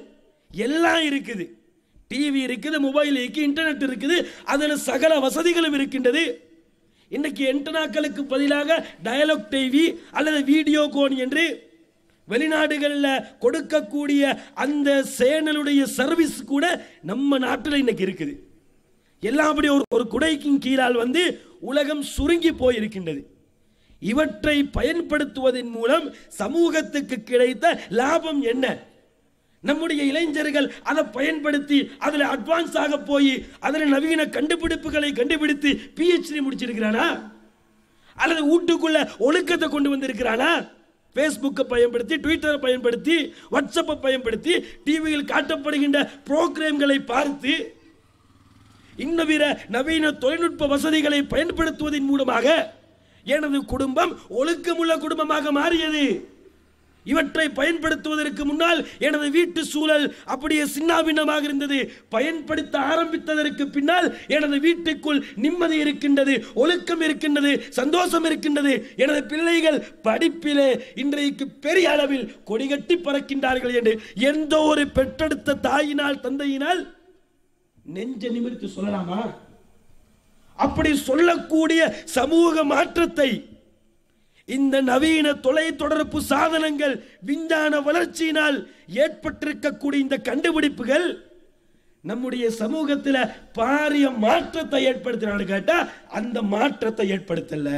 Speaker 3: எல்லாம் இருக்குது டிவி இருக்குது மொபைல் இருக்குது இன்டர்நெட் இருக்குது அதில் சகல வசதிகளும் இருக்கின்றது இன்னைக்கு என்டனாக்களுக்கு பதிலாக டயலாக் டிவி அல்லது வீடியோ கோன் என்று வெளிநாடுகளில் கொடுக்கக்கூடிய அந்த சேனலுடைய சர்வீஸ் கூட நம்ம நாட்டில் இன்னைக்கு இருக்குது எல்லாம் அப்படி ஒரு ஒரு குடைக்கும் கீழால் வந்து உலகம் சுருங்கி போயிருக்கின்றது இவற்றை பயன்படுத்துவதன் மூலம் சமூகத்துக்கு கிடைத்த லாபம் என்ன நம்முடைய இளைஞர்கள் அதை பயன்படுத்தி அதில் அட்வான்ஸ் ஆக போய் அதில் நவீன கண்டுபிடிப்புகளை கண்டுபிடித்து பிஹெச்டி முடிச்சிருக்கிறானா அல்லது வீட்டுக்குள்ள ஒழுக்கத்தை கொண்டு வந்திருக்கிறானா ஃபேஸ்புக்கை பயன்படுத்தி ட்விட்டரை பயன்படுத்தி வாட்ஸ்அப்பை பயன்படுத்தி டிவியில் காட்டப்படுகின்ற புரோகிராம்களை பார்த்து இன்னவிர நவீன தொழில்நுட்ப வசதிகளை பயன்படுத்துவதன் மூலமாக எனது குடும்பம் ஒழுக்கமுள்ள குடும்பமாக மாறியது இவற்றை பயன்படுத்துவதற்கு முன்னால் எனது வீட்டு சூழல் அப்படியே சின்னாபின்னமாக இருந்தது பயன்படுத்த ஆரம்பித்ததற்கு பின்னால் எனது வீட்டுக்குள் நிம்மதி இருக்கின்றது ஒழுக்கம் இருக்கின்றது சந்தோஷம் இருக்கின்றது எனது பிள்ளைகள் படிப்பிலே இன்றைக்கு பெரிய அளவில் கொடிகட்டி பறக்கின்றார்கள் என்று எந்த ஒரு பெற்றெடுத்த தாயினால் தந்தையினால் நெஞ்ச நிமிர்த்து சொல்லலாமா அப்படி சொல்லக்கூடிய சமூக மாற்றத்தை இந்த நவீன தொலைத்தொடர்பு சாதனங்கள் விஞ்ஞான வளர்ச்சியினால் ஏற்பட்டிருக்கக்கூடிய இந்த கண்டுபிடிப்புகள் நம்முடைய சமூகத்தில் பாரிய மாற்றத்தை ஏற்படுத்தினான்னு கேட்டா அந்த மாற்றத்தை ஏற்படுத்தல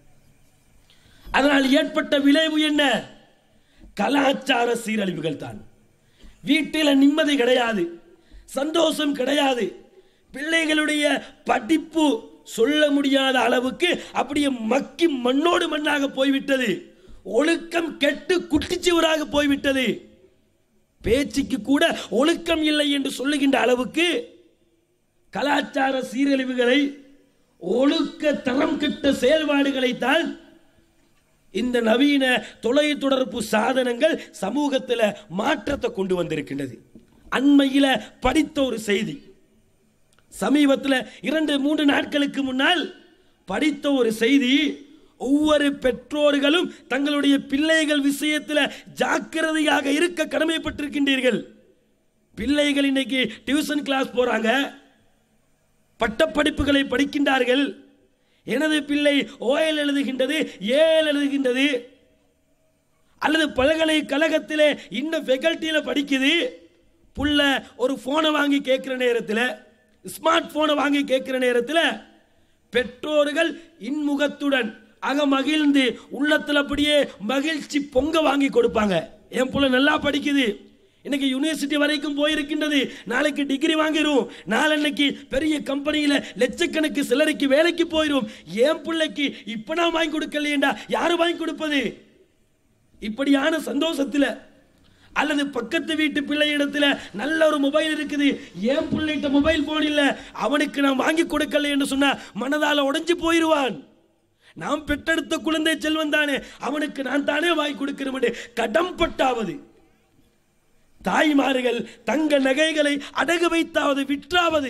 Speaker 3: அதனால் ஏற்பட்ட விளைவு என்ன கலாச்சார சீரழிவுகள் தான் வீட்டில் நிம்மதி கிடையாது சந்தோஷம் கிடையாது பிள்ளைகளுடைய படிப்பு சொல்ல முடியாத அளவுக்கு அப்படியே மக்கி மண்ணோடு மண்ணாக போய்விட்டது ஒழுக்கம் கெட்டு குட்டிச்சுவராக போய்விட்டது பேச்சுக்கு கூட ஒழுக்கம் இல்லை என்று சொல்லுகின்ற அளவுக்கு கலாச்சார சீரழிவுகளை ஒழுக்க தரம் கெட்ட செயல்பாடுகளை தான் இந்த நவீன தொலைத்தொடர்பு சாதனங்கள் சமூகத்தில் மாற்றத்தை கொண்டு வந்திருக்கின்றது அண்மையில் படித்த ஒரு செய்தி சமீபத்தில் இரண்டு மூன்று நாட்களுக்கு முன்னால் படித்த ஒரு செய்தி ஒவ்வொரு பெற்றோர்களும் தங்களுடைய பிள்ளைகள் விஷயத்தில் ஜாக்கிரதையாக இருக்க கடமைப்பட்டிருக்கின்றீர்கள் பிள்ளைகள் இன்னைக்கு டியூஷன் கிளாஸ் போறாங்க பட்டப்படிப்புகளை படிக்கின்றார்கள் எனது பிள்ளை ஓஎல் எழுதுகின்றது ஏஎல் எழுதுகின்றது அல்லது பல்கலைக்கழகத்தில் இன்னும் ஃபெகல்ட்டியில் படிக்குது புள்ள ஒரு ஃபோனை வாங்கி கேட்குற நேரத்தில் ஸ்மார்ட் ஃபோனை வாங்கி கேட்குற நேரத்தில் பெற்றோர்கள் இன்முகத்துடன் அக மகிழ்ந்து உள்ளத்தில் அப்படியே மகிழ்ச்சி பொங்க வாங்கி கொடுப்பாங்க என் புள்ள நல்லா படிக்குது இன்னைக்கு யூனிவர்சிட்டி வரைக்கும் போயிருக்கின்றது நாளைக்கு டிகிரி வாங்கிரும் நாளன்னைக்கு பெரிய கம்பெனியில் லட்சக்கணக்கு சிலரைக்கு வேலைக்கு போயிரும் என் பிள்ளைக்கு இப்போ நான் வாங்கி கொடுக்கலையேண்டா யாரு வாங்கி கொடுப்பது இப்படியான சந்தோஷத்தில் அல்லது பக்கத்து வீட்டு பிள்ளை இடத்துல நல்ல ஒரு மொபைல் இருக்குது என் பிள்ளைகிட்ட மொபைல் போன் இல்லை அவனுக்கு நான் வாங்கி கொடுக்கல என்று சொன்னா மனதால உடைஞ்சு போயிடுவான் நாம் பெற்றெடுத்த குழந்தை செல்வன் தானே அவனுக்கு நான் தானே வாங்கி கொடுக்கிறோம் என்று கடம் பட்டாவது தாய்மார்கள் தங்க நகைகளை அடகு வைத்தாவது விற்றாவது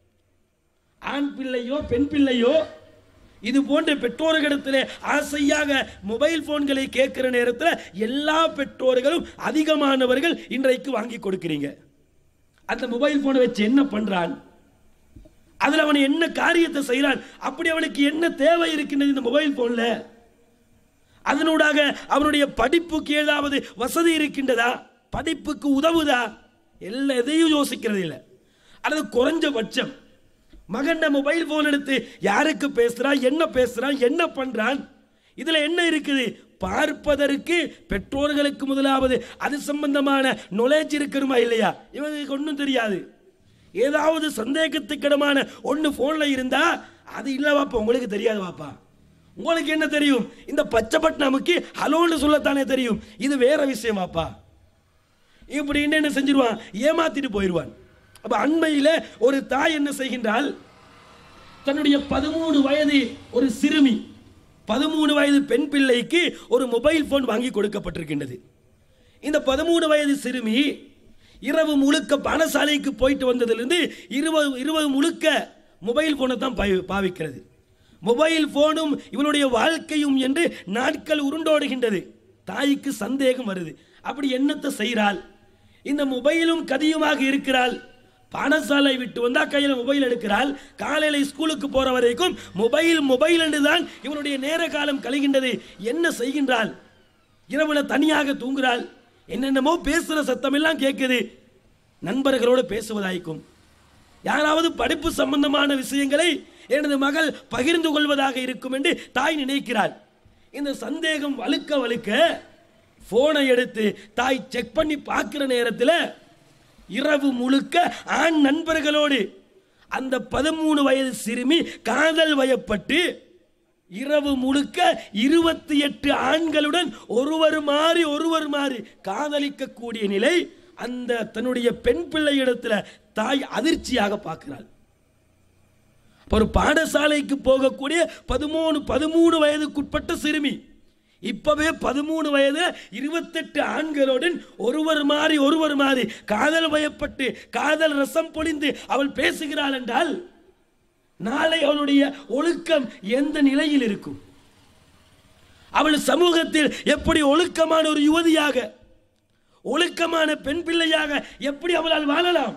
Speaker 3: ஆண் பிள்ளையோ பெண் பிள்ளையோ இது போன்ற பெற்றோர்களிடத்தில் ஆசையாக மொபைல் போன்களை கேட்கிற நேரத்தில் எல்லா பெற்றோர்களும் அதிகமானவர்கள் இன்றைக்கு வாங்கி கொடுக்கிறீங்க அந்த மொபைல் போனை வச்சு என்ன பண்றான் அதில் அவன் என்ன காரியத்தை செய்கிறான் அப்படி அவனுக்கு என்ன தேவை இருக்கின்றது இந்த மொபைல் போன்ல அதனூடாக அவனுடைய படிப்புக்கு ஏதாவது வசதி இருக்கின்றதா படிப்புக்கு உதவுதா எல்லா எதையும் யோசிக்கிறது இல்லை அல்லது குறைஞ்சபட்சம் மகன் மொபைல் போன் எடுத்து யாருக்கு பேசுறான் என்ன பேசுறான் என்ன பண்றான் இதுல என்ன இருக்குது பார்ப்பதற்கு பெற்றோர்களுக்கு முதலாவது அது சம்பந்தமான knowledge இருக்கணுமா இல்லையா இவங்களுக்கு ஒன்றும் தெரியாது ஏதாவது சந்தேகத்துக்கிடமான ஒன்று ஃபோனில் இருந்தா அது இல்லை வாப்பா உங்களுக்கு தெரியாது வாப்பா உங்களுக்கு என்ன தெரியும் இந்த பச்சை பட்னாமுக்கு ஹலோன்னு சொல்லத்தானே தெரியும் இது வேற விஷயம் வாப்பா இப்படி என்ன செஞ்சிருவான் ஏமாத்திட்டு போயிடுவான் அப்ப அண்மையில் ஒரு தாய் என்ன செய்கின்றால் தன்னுடைய பதிமூணு வயது ஒரு சிறுமி பதிமூணு வயது பெண் பிள்ளைக்கு ஒரு மொபைல் போன் வாங்கி கொடுக்கப்பட்டிருக்கின்றது இந்த பதிமூணு வயது சிறுமி இரவு முழுக்க பாடசாலைக்கு போயிட்டு வந்ததிலிருந்து இருபது இருபது முழுக்க மொபைல் போனை தான் பாவி- பாவிக்கிறது மொபைல் போனும் இவனுடைய வாழ்க்கையும் என்று நாட்கள் உருண்டோடுகின்றது தாய்க்கு சந்தேகம் வருது அப்படி என்னத்தை செய்கிறாள் இந்த மொபைலும் கதியுமாக இருக்கிறாள் பாடசாலை விட்டு வந்தா கையில் மொபைல் எடுக்கிறாள் காலையில ஸ்கூலுக்கு போற வரைக்கும் மொபைல் மொபைல் என்று தான் இவனுடைய நேர காலம் கழிகின்றது என்ன செய்கின்றாள் இரவுல தனியாக தூங்குறாள் என்னென்னமோ பேசுற சத்தம் எல்லாம் கேட்குது நண்பர்களோடு பேசுவதாய்க்கும் யாராவது படிப்பு சம்பந்தமான விஷயங்களை எனது மகள் பகிர்ந்து கொள்வதாக இருக்கும் என்று தாய் நினைக்கிறாள் இந்த சந்தேகம் வலுக்க வலுக்க போனை எடுத்து தாய் செக் பண்ணி பார்க்கிற நேரத்தில் இரவு முழுக்க ஆண் நண்பர்களோடு அந்த பதிமூணு வயது சிறுமி காதல் வயப்பட்டு இரவு முழுக்க இருபத்தி எட்டு ஆண்களுடன் ஒருவர் மாறி ஒருவர் மாறி காதலிக்கக்கூடிய நிலை அந்த தன்னுடைய பெண் பிள்ளை இடத்துல தாய் அதிர்ச்சியாக பார்க்கிறாள் ஒரு பாடசாலைக்கு போகக்கூடிய பதிமூணு பதிமூணு வயதுக்குட்பட்ட சிறுமி இப்பவே பதிமூணு வயது இருபத்தெட்டு ஆண்களுடன் ஒருவர் மாறி ஒருவர் மாறி காதல் வயப்பட்டு காதல் ரசம் பொழிந்து அவள் பேசுகிறாள் என்றால் நாளை அவளுடைய ஒழுக்கம் எந்த நிலையில் இருக்கும் அவள் சமூகத்தில் எப்படி ஒழுக்கமான ஒரு யுவதியாக ஒழுக்கமான பெண் பிள்ளையாக எப்படி அவளால் வாழலாம்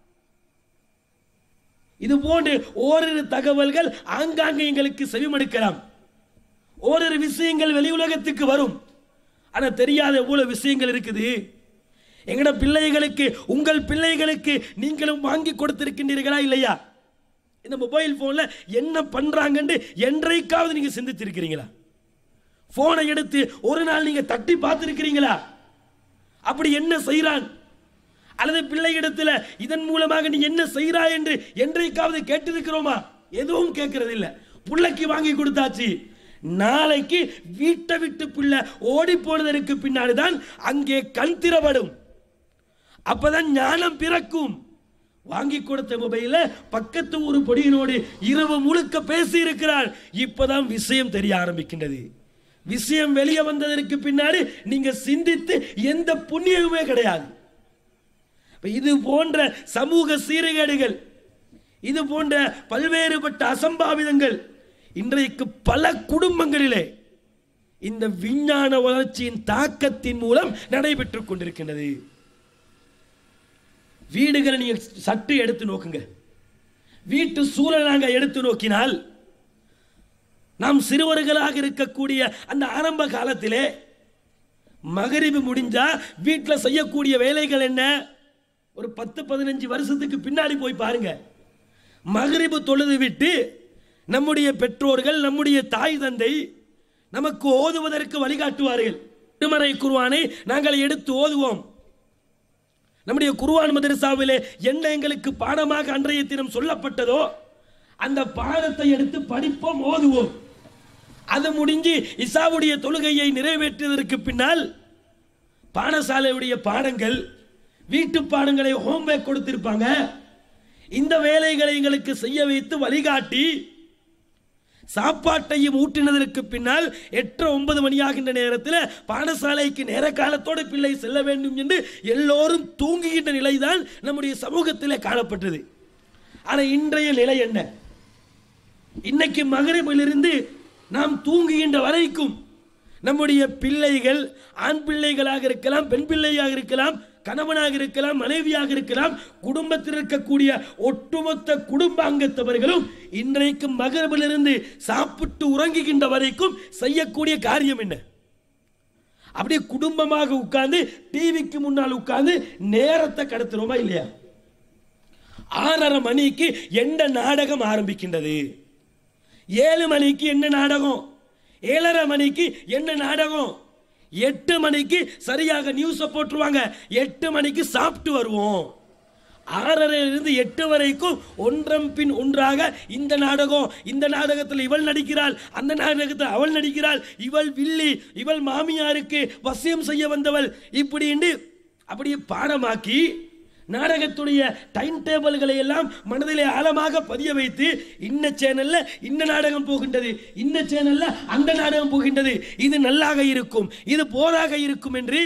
Speaker 3: இது போன்று ஓரிரு தகவல்கள் ஆங்காங்கே எங்களுக்கு செவிமடுக்கலாம் ஓரிரு விஷயங்கள் வெளி உலகத்துக்கு வரும் ஆனா தெரியாத எவ்வளவு விஷயங்கள் இருக்குது எங்கட பிள்ளைகளுக்கு உங்கள் பிள்ளைகளுக்கு நீங்களும் வாங்கி கொடுத்திருக்கின்றீர்களா இல்லையா இந்த மொபைல் போன்ல என்ன பண்றாங்கன்னு என்றைக்காவது நீங்க சிந்தித்திருக்கிறீங்களா போனை எடுத்து ஒரு நாள் நீங்க தட்டி பார்த்திருக்கிறீங்களா அப்படி என்ன செய்கிறான் அல்லது பிள்ளையிடத்தில் இதன் மூலமாக நீ என்ன செய்கிறாய் என்று என்றைக்காவது கேட்டிருக்கிறோமா எதுவும் கேட்கறது இல்ல பிள்ளைக்கு வாங்கி கொடுத்தாச்சு நாளைக்கு வீட்டை விட்டு பிள்ளை ஓடி போனதற்கு பின்னாடி தான் அங்கே கண் திறப்படும் அப்பதான் ஞானம் பிறக்கும் வாங்கி கொடுத்த மொபைல பக்கத்து ஒரு பொடியினோடு இரவு முழுக்க பேசி இருக்கிறார் இப்பதான் விஷயம் தெரிய ஆரம்பிக்கின்றது விஷயம் வெளியே வந்ததற்கு பின்னாடி நீங்க சிந்தித்து எந்த புண்ணியமுமே கிடையாது இப்ப இது போன்ற சமூக சீர்கேடுகள் இது போன்ற பல்வேறுபட்ட அசம்பாவிதங்கள் இன்றைக்கு பல குடும்பங்களிலே இந்த விஞ்ஞான வளர்ச்சியின் தாக்கத்தின் மூலம் நடைபெற்றுக் கொண்டிருக்கின்றது வீடுகளை நீங்க சற்று எடுத்து நோக்குங்க வீட்டு சூழலை நாங்க எடுத்து நோக்கினால் நாம் சிறுவர்களாக இருக்கக்கூடிய அந்த ஆரம்ப காலத்திலே மகரிபு முடிஞ்சா வீட்டில் செய்யக்கூடிய வேலைகள் என்ன ஒரு பத்து பதினஞ்சு வருஷத்துக்கு பின்னாடி போய் பாருங்க மகரிபு தொழுது விட்டு நம்முடைய பெற்றோர்கள் நம்முடைய தாய் தந்தை நமக்கு ஓதுவதற்கு வழிகாட்டுவார்கள் திருமறை குருவானை நாங்கள் எடுத்து ஓதுவோம் நம்முடைய குருவான் மதரசாவிலே என்ன எங்களுக்கு பாடமாக அன்றைய தினம் சொல்லப்பட்டதோ அந்த பாடத்தை எடுத்து படிப்போம் ஓதுவோம் அது முடிஞ்சு இசாவுடைய தொழுகையை நிறைவேற்றியதற்கு பின்னால் பாடசாலையுடைய பாடங்கள் வீட்டு பாடங்களை ஹோம்ஒர்க் கொடுத்திருப்பாங்க இந்த வேலைகளை எங்களுக்கு செய்ய வைத்து வழிகாட்டி சாப்பாட்டையும் ஊட்டினதற்கு பின்னால் எட்டு ஒன்பது மணியாகின்ற நேரத்தில் பாடசாலைக்கு நேர காலத்தோடு பிள்ளை செல்ல வேண்டும் என்று எல்லோரும் தூங்குகின்ற நிலைதான் நம்முடைய சமூகத்தில் காணப்பட்டது ஆனால் இன்றைய நிலை என்ன இன்னைக்கு மகரிபிலிருந்து நாம் தூங்குகின்ற வரைக்கும் நம்முடைய பிள்ளைகள் ஆண் பிள்ளைகளாக இருக்கலாம் பெண் பிள்ளையாக இருக்கலாம் கணவனாக இருக்கலாம் மனைவியாக இருக்கலாம் குடும்பத்தில் இருக்கக்கூடிய ஒட்டுமொத்த குடும்ப அங்கத்தவர்களும் இன்றைக்கு மகரபிலிருந்து சாப்பிட்டு உறங்குகின்ற வரைக்கும் செய்யக்கூடிய காரியம் என்ன அப்படியே குடும்பமாக உட்கார்ந்து டிவிக்கு முன்னால் உட்கார்ந்து நேரத்தை கடத்துறோமா இல்லையா ஆறரை மணிக்கு என்ன நாடகம் ஆரம்பிக்கின்றது ஏழு மணிக்கு என்ன நாடகம் ஏழரை மணிக்கு என்ன நாடகம் எட்டு மணிக்கு சரியாக நியூஸை போட்டுருவாங்க எட்டு மணிக்கு சாப்பிட்டு வருவோம் ஆறரையிலிருந்து எட்டு வரைக்கும் ஒன்றம் பின் ஒன்றாக இந்த நாடகம் இந்த நாடகத்தில் இவள் நடிக்கிறாள் அந்த நாடகத்தில் அவள் நடிக்கிறாள் இவள் வில்லி இவள் மாமியாருக்கு வசியம் செய்ய வந்தவள் இப்படின்னு அப்படியே பாடமாக்கி நாடகத்துடைய டைம் டேபிள்களை எல்லாம் மனதிலே ஆழமாக பதிய வைத்து இன்ன சேனல்ல இந்த நாடகம் போகின்றது இந்த சேனல்ல அந்த நாடகம் போகின்றது இது நல்லாக இருக்கும் இது போராக இருக்கும் என்று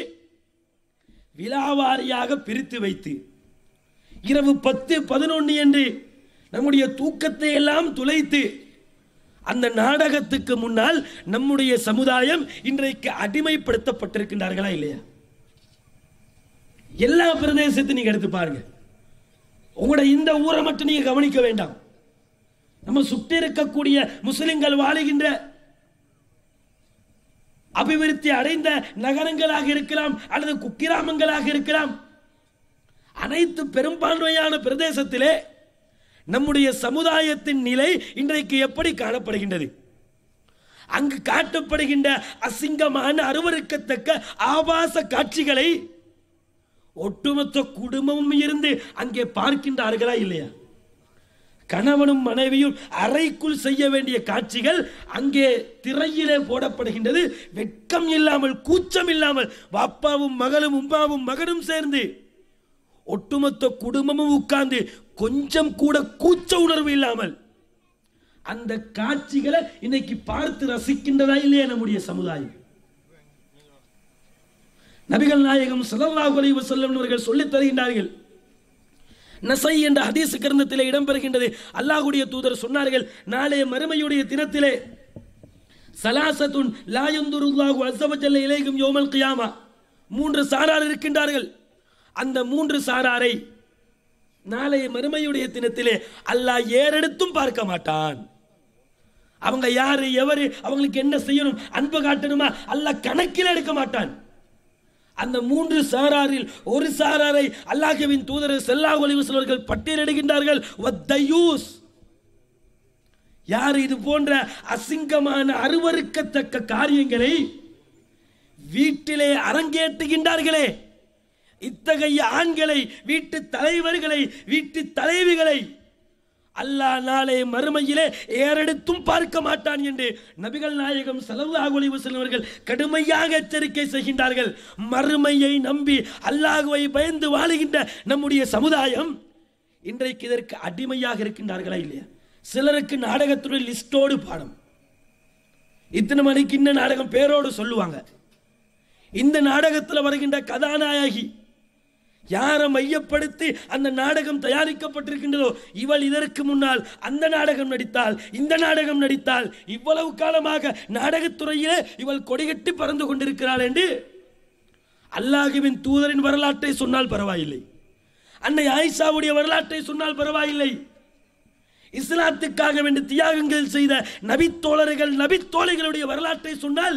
Speaker 3: விழாவாரியாக பிரித்து வைத்து இரவு பத்து பதினொன்று என்று நம்முடைய தூக்கத்தை எல்லாம் துளைத்து அந்த நாடகத்துக்கு முன்னால் நம்முடைய சமுதாயம் இன்றைக்கு அடிமைப்படுத்தப்பட்டிருக்கின்றார்களா இல்லையா எல்லா பிரதேசத்தையும் நீங்க எடுத்து பாருங்க உங்களோட இந்த ஊரை மட்டும் நீங்க கவனிக்க வேண்டாம் நம்ம சுற்றி இருக்கக்கூடிய முஸ்லிம்கள் வாழுகின்ற அபிவிருத்தி அடைந்த நகரங்களாக இருக்கலாம் அல்லது குக்கிராமங்களாக இருக்கலாம் அனைத்து பெரும்பான்மையான பிரதேசத்திலே நம்முடைய சமுதாயத்தின் நிலை இன்றைக்கு எப்படி காணப்படுகின்றது அங்கு காட்டப்படுகின்ற அசிங்கமான அருவருக்கத்தக்க ஆபாச காட்சிகளை ஒட்டுமொத்த குடும்பமும் இருந்து அங்கே பார்க்கின்றார்களா இல்லையா கணவனும் மனைவியும் அறைக்குள் செய்ய வேண்டிய காட்சிகள் அங்கே திரையிலே போடப்படுகின்றது வெட்கம் இல்லாமல் கூச்சம் இல்லாமல் பாப்பாவும் மகளும் உம்மாவும் மகனும் சேர்ந்து ஒட்டுமொத்த குடும்பமும் உட்கார்ந்து கொஞ்சம் கூட கூச்ச உணர்வு இல்லாமல் அந்த காட்சிகளை இன்னைக்கு பார்த்து ரசிக்கின்றதா இல்லையா நம்முடைய சமுதாயம் நபிகள் நாயகம் ஸல்லல்லாஹு அலைஹி வஸல்லம் அவர்கள் சொல்லித் தருகின்றார்கள் நசை என்ற ஹதீஸ் கிரந்தத்திலே இடம்பெறுகின்றது அல்லாஹ்வுடைய தூதர் சொன்னார்கள் நாளைய மறுமையுடைய தினத்திலே சலாசத்துன் லாயந்துருல்லாஹு அஸ்ஸவஜல்ல இலைக்கும் யோமல் கியாமா மூன்று சாரார் இருக்கின்றார்கள் அந்த மூன்று சாராரை நாளைய மறுமையுடைய தினத்திலே அல்லாஹ் ஏறெடுத்தும் பார்க்க மாட்டான் அவங்க யாரு எவரு அவங்களுக்கு என்ன செய்யணும் அன்பு காட்டணுமா அல்லாஹ் கணக்கில் எடுக்க மாட்டான் அந்த மூன்று சாராரில் ஒரு சாராரை அல்லாஹ்வின் தூதர் செல்லா ஒளிவசலர்கள் பட்டியலிடுகின்றார்கள் வத்தையூஸ் யார் இது போன்ற அசிங்கமான அருவருக்கத்தக்க காரியங்களை வீட்டிலே அரங்கேற்றுகின்றார்களே இத்தகைய ஆண்களை வீட்டு தலைவர்களை வீட்டு தலைவிகளை அல்லாஹ் நாளை மறுமையிலே ஏறெடுத்தும் பார்க்க மாட்டான் என்று நபிகள் நாயகம் ஸல்லல்லாஹு அலைஹி வஸல்லம் அவர்கள் கடுமையாக எச்சரிக்கை செய்கின்றார்கள் மறுமையை நம்பி அல்லாஹ்வை பயந்து வாழுகின்ற நம்முடைய சமுதாயம் இன்றைக்கு இதற்கு அடிமையாக இருக்கின்றார்களா இல்லையா சிலருக்கு நாடகத்துடைய லிஸ்டோடு பாடம் இத்தனை மணிக்கு இந்த நாடகம் பேரோடு சொல்லுவாங்க இந்த நாடகத்தில் வருகின்ற கதாநாயகி யாரை மையப்படுத்தி அந்த நாடகம் தயாரிக்கப்பட்டிருக்கின்றதோ இவள் இதற்கு முன்னால் அந்த நாடகம் நடித்தால் இந்த நாடகம் நடித்தால் இவ்வளவு காலமாக நாடகத்துறையிலே இவள் கொடிகட்டி பறந்து கொண்டிருக்கிறாள் என்று அல்லாஹுவின் தூதரின் வரலாற்றை சொன்னால் பரவாயில்லை அன்னை ஆயிஷாவுடைய வரலாற்றை சொன்னால் பரவாயில்லை இஸ்லாத்துக்காக வேண்டி தியாகங்கள் செய்த நபித்தோழர்கள் நபித்தோழைகளுடைய வரலாற்றை சொன்னால்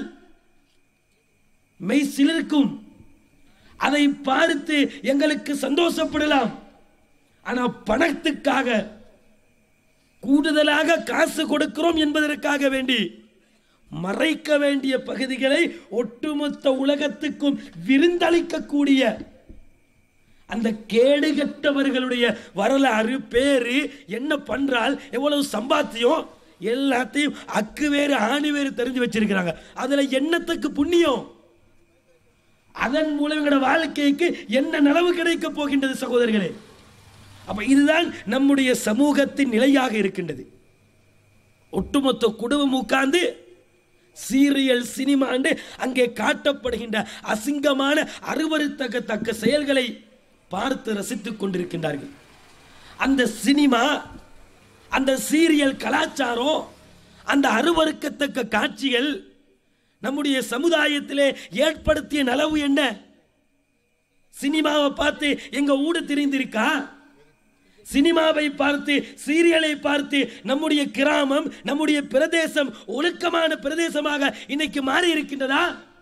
Speaker 3: மெய் சிலிர்க்கும் அதை பார்த்து எங்களுக்கு சந்தோஷப்படலாம் ஆனா பணத்துக்காக கூடுதலாக காசு கொடுக்கிறோம் என்பதற்காக வேண்டி மறைக்க வேண்டிய பகுதிகளை ஒட்டுமொத்த உலகத்துக்கும் விருந்தளிக்கக்கூடிய அந்த கேடுகட்டவர்களுடைய வரலாறு பேரு என்ன பண்றால் எவ்வளவு சம்பாத்தியம் எல்லாத்தையும் அக்கு வேறு ஆணி வேறு தெரிஞ்சு வச்சிருக்கிறாங்க அதுல என்னத்துக்கு புண்ணியம் அதன் மூலம் எங்களோட வாழ்க்கைக்கு என்ன நலவு கிடைக்க போகின்றது சகோதரர்களே அப்ப இதுதான் நம்முடைய சமூகத்தின் நிலையாக இருக்கின்றது ஒட்டுமொத்த குடும்பம் உட்கார்ந்து சீரியல் சினிமாண்டு அங்கே காட்டப்படுகின்ற அசிங்கமான அருவருத்தக்கத்தக்க செயல்களை பார்த்து ரசித்துக் கொண்டிருக்கின்றார்கள் அந்த சினிமா அந்த சீரியல் கலாச்சாரம் அந்த அருவருக்கத்தக்க காட்சிகள் நம்முடைய சமுதாயத்திலே ஏற்படுத்திய நலவு என்ன சினிமாவை பார்த்து எங்க ஊடு தெரிந்திருக்கா சினிமாவை பார்த்து சீரியலை பார்த்து நம்முடைய கிராமம் நம்முடைய பிரதேசம் ஒழுக்கமான பிரதேசமாக இன்னைக்கு மாறி இருக்கின்றதா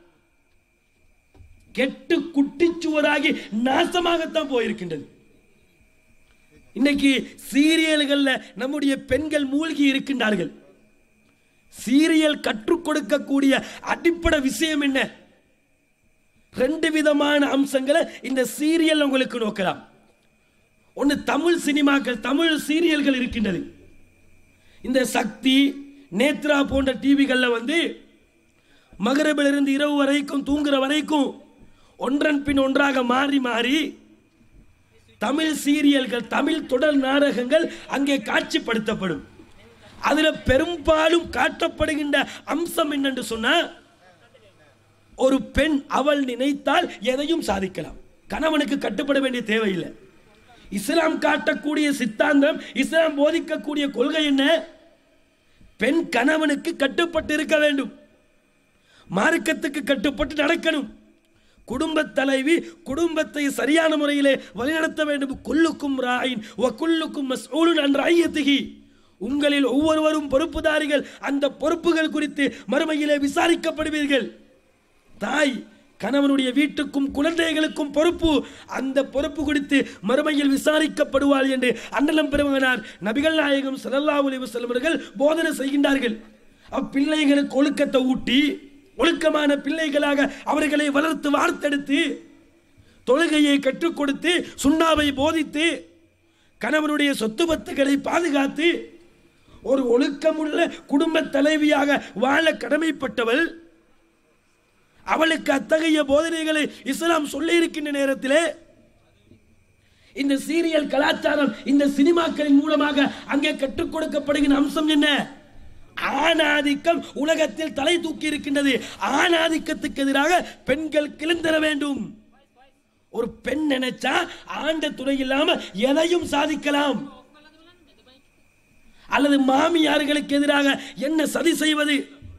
Speaker 3: கெட்டு குட்டிச்சுவராகி நாசமாகத்தான் போயிருக்கின்றது இன்னைக்கு சீரியல்கள்ல நம்முடைய பெண்கள் மூழ்கி இருக்கின்றார்கள் சீரியல் கற்றுக் கொடுக்கக்கூடிய அடிப்படை விஷயம் என்ன ரெண்டு விதமான அம்சங்களை இந்த சீரியல் உங்களுக்கு நோக்கலாம் ஒன்று தமிழ் சினிமாக்கள் தமிழ் சீரியல்கள் இருக்கின்றது இந்த சக்தி நேத்ரா போன்ற டிவிகளில் வந்து மகரபிலிருந்து இரவு வரைக்கும் தூங்குற வரைக்கும் ஒன்றன் பின் ஒன்றாக மாறி மாறி தமிழ் சீரியல்கள் தமிழ் தொடர் நாடகங்கள் அங்கே காட்சிப்படுத்தப்படும் அதுல பெரும்பாலும் காட்டப்படுகின்ற அம்சம் என்னென்று சொன்னா ஒரு பெண் அவள் நினைத்தால் எதையும் சாதிக்கலாம் கணவனுக்கு கட்டுப்பட வேண்டிய தேவையில்லை இஸ்லாம் காட்டக்கூடிய சித்தாந்தம் இஸ்லாம் போதிக்கக்கூடிய கொள்கை என்ன பெண் கணவனுக்கு கட்டுப்பட்டு இருக்க வேண்டும் மார்க்கத்துக்கு கட்டுப்பட்டு நடக்கணும் குடும்பத் தலைவி குடும்பத்தை சரியான முறையிலே வழிநடத்த வேண்டும் குல்லுக்கும் ராயின் வ குல்லுக்கும் மஸ்ஊலுன் அன் ரஐயத்திஹி உங்களில் ஒவ்வொருவரும் பொறுப்புதாரிகள் அந்த பொறுப்புகள் குறித்து மறுமையிலே விசாரிக்கப்படுவீர்கள் தாய் கணவனுடைய வீட்டுக்கும் குழந்தைகளுக்கும் பொறுப்பு அந்த பொறுப்பு குறித்து மறுமையில் விசாரிக்கப்படுவாள் என்று அண்ணலம் பெருமகனார் நபிகள் நாயகம் ஸல்லல்லாஹு அலைஹி வஸல்லம் அவர்கள் போதனை செய்கின்றார்கள் அப்பிள்ளைகளுக்கு ஒழுக்கத்தை ஊட்டி ஒழுக்கமான பிள்ளைகளாக அவர்களை வளர்த்து வார்த்தெடுத்து தொழுகையை கற்றுக் கொடுத்து சுண்ணாவை போதித்து கணவனுடைய சொத்து பத்துகளை பாதுகாத்து ஒரு ஒழுக்கமுள்ள குடும்ப தலைவியாக வாழ கடமைப்பட்டவள் அவளுக்கு அத்தகைய போதனைகளை இஸ்லாம் சொல்லி இருக்கின்ற நேரத்திலே இந்த சீரியல் கலாச்சாரம் இந்த சினிமாக்களின் மூலமாக அங்கே கற்றுக் கொடுக்கப்படுகின்ற அம்சம் என்ன ஆணாதிக்கம் உலகத்தில் தலை தூக்கி இருக்கின்றது ஆணாதிக்கத்துக்கு எதிராக பெண்கள் கிளந்தர வேண்டும் ஒரு பெண் நினைச்சா ஆண்ட துணை இல்லாம எதையும் சாதிக்கலாம் அல்லது மாமியார்களுக்கு எதிராக என்ன சதி செய்வது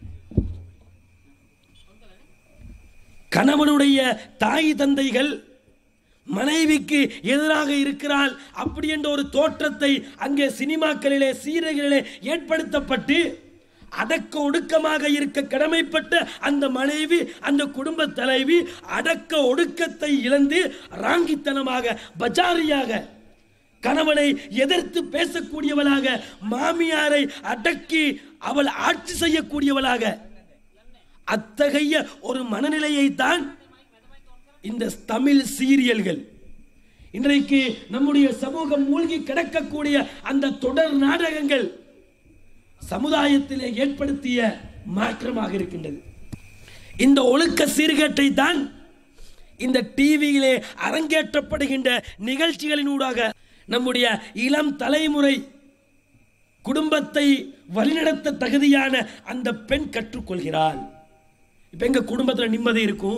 Speaker 3: கணவனுடைய தாய் தந்தைகள் மனைவிக்கு எதிராக இருக்கிறாள் அப்படி என்ற ஒரு தோற்றத்தை அங்கே சினிமாக்களிலே சீரியல்களிலே ஏற்படுத்தப்பட்டு அடக்க ஒடுக்கமாக இருக்க கடமைப்பட்ட அந்த மனைவி அந்த குடும்ப தலைவி அடக்க ஒடுக்கத்தை இழந்து ராங்கித்தனமாக பஜாரியாக கணவனை எதிர்த்து பேசக்கூடியவளாக மாமியாரை அடக்கி அவள் ஆட்சி செய்யக்கூடியவளாக அத்தகைய ஒரு மனநிலையை தான் இந்த தமிழ் சீரியல்கள் இன்றைக்கு நம்முடைய சமூகம் மூழ்கி கிடக்கக்கூடிய அந்த தொடர் நாடகங்கள் சமுதாயத்திலே ஏற்படுத்திய மாற்றமாக இருக்கின்றது இந்த ஒழுக்க சீர்கேட்டை தான் இந்த டிவியிலே அரங்கேற்றப்படுகின்ற நிகழ்ச்சிகளினூடாக நம்முடைய இளம் தலைமுறை குடும்பத்தை வழிநடத்த தகுதியான அந்த பெண் கற்றுக்கொள்கிறாள் இப்ப எங்க குடும்பத்துல நிம்மதி இருக்கும்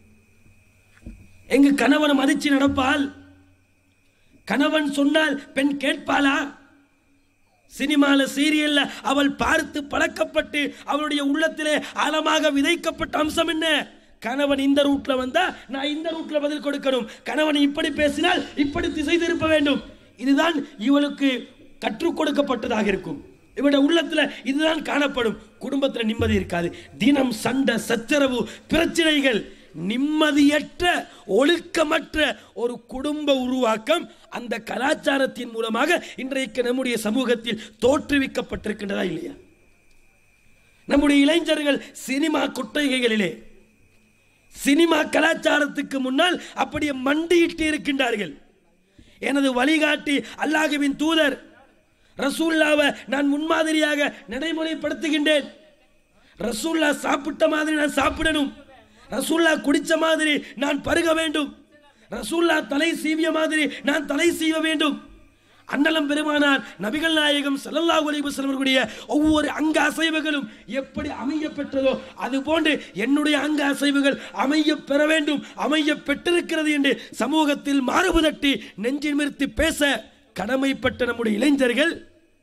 Speaker 3: எங்க கணவனை மதிச்சு நடப்பால் கணவன் சொன்னால் பெண் கேட்பாளா சினிமால சீரியல்ல அவள் பார்த்து பழக்கப்பட்டு அவளுடைய உள்ளத்திலே ஆழமாக விதைக்கப்பட்ட அம்சம் என்ன கணவன் இந்த ரூட்ல வந்தா நான் இந்த ரூட்ல பதில் கொடுக்கணும் கணவன் இப்படி பேசினால் இப்படி திசை திருப்ப வேண்டும் இதுதான் இவளுக்கு கற்றுக் கொடுக்கப்பட்டதாக இருக்கும் இவட உள்ளத்துல இதுதான் காணப்படும் குடும்பத்துல நிம்மதி இருக்காது தினம் சண்டை சச்சரவு பிரச்சனைகள் நிம்மதியற்ற ஒழுக்கமற்ற ஒரு குடும்ப உருவாக்கம் அந்த கலாச்சாரத்தின் மூலமாக இன்றைக்கு நம்முடைய சமூகத்தில் தோற்றுவிக்கப்பட்டிருக்கின்றதா இல்லையா நம்முடைய இளைஞர்கள் சினிமா கொட்டகைகளிலே சினிமா கலாச்சாரத்துக்கு முன்னால் அப்படியே மண்டியிட்டு இருக்கின்றார்கள் எனது வழிகாட்டி அல்லாஹுவின் தூதர் ரசூல்லாவை நான் முன்மாதிரியாக நடைமுறைப்படுத்துகின்றேன் ரசூல்லா சாப்பிட்ட மாதிரி நான் சாப்பிடணும் ரசூல்லா குடிச்ச மாதிரி நான் பருக வேண்டும் ரசூல்லா தலை சீவிய மாதிரி நான் தலை சீவ வேண்டும் அன்னலம் பெருமானார் நபிகள் நாயகம் ஸல்லல்லாஹு அலைஹி வஸல்லம் அவர்களுடைய ஒவ்வொரு அங்க அசைவுகளும் எப்படி அமைய பெற்றதோ அது போன்று என்னுடைய அங்க அசைவுகள் அமைய பெற வேண்டும் அமைய பெற்றிருக்கிறது என்று சமூகத்தில் மாறுபு தட்டி நெஞ்சில் நிறுத்தி பேச கடமைப்பட்ட நம்முடைய இளைஞர்கள்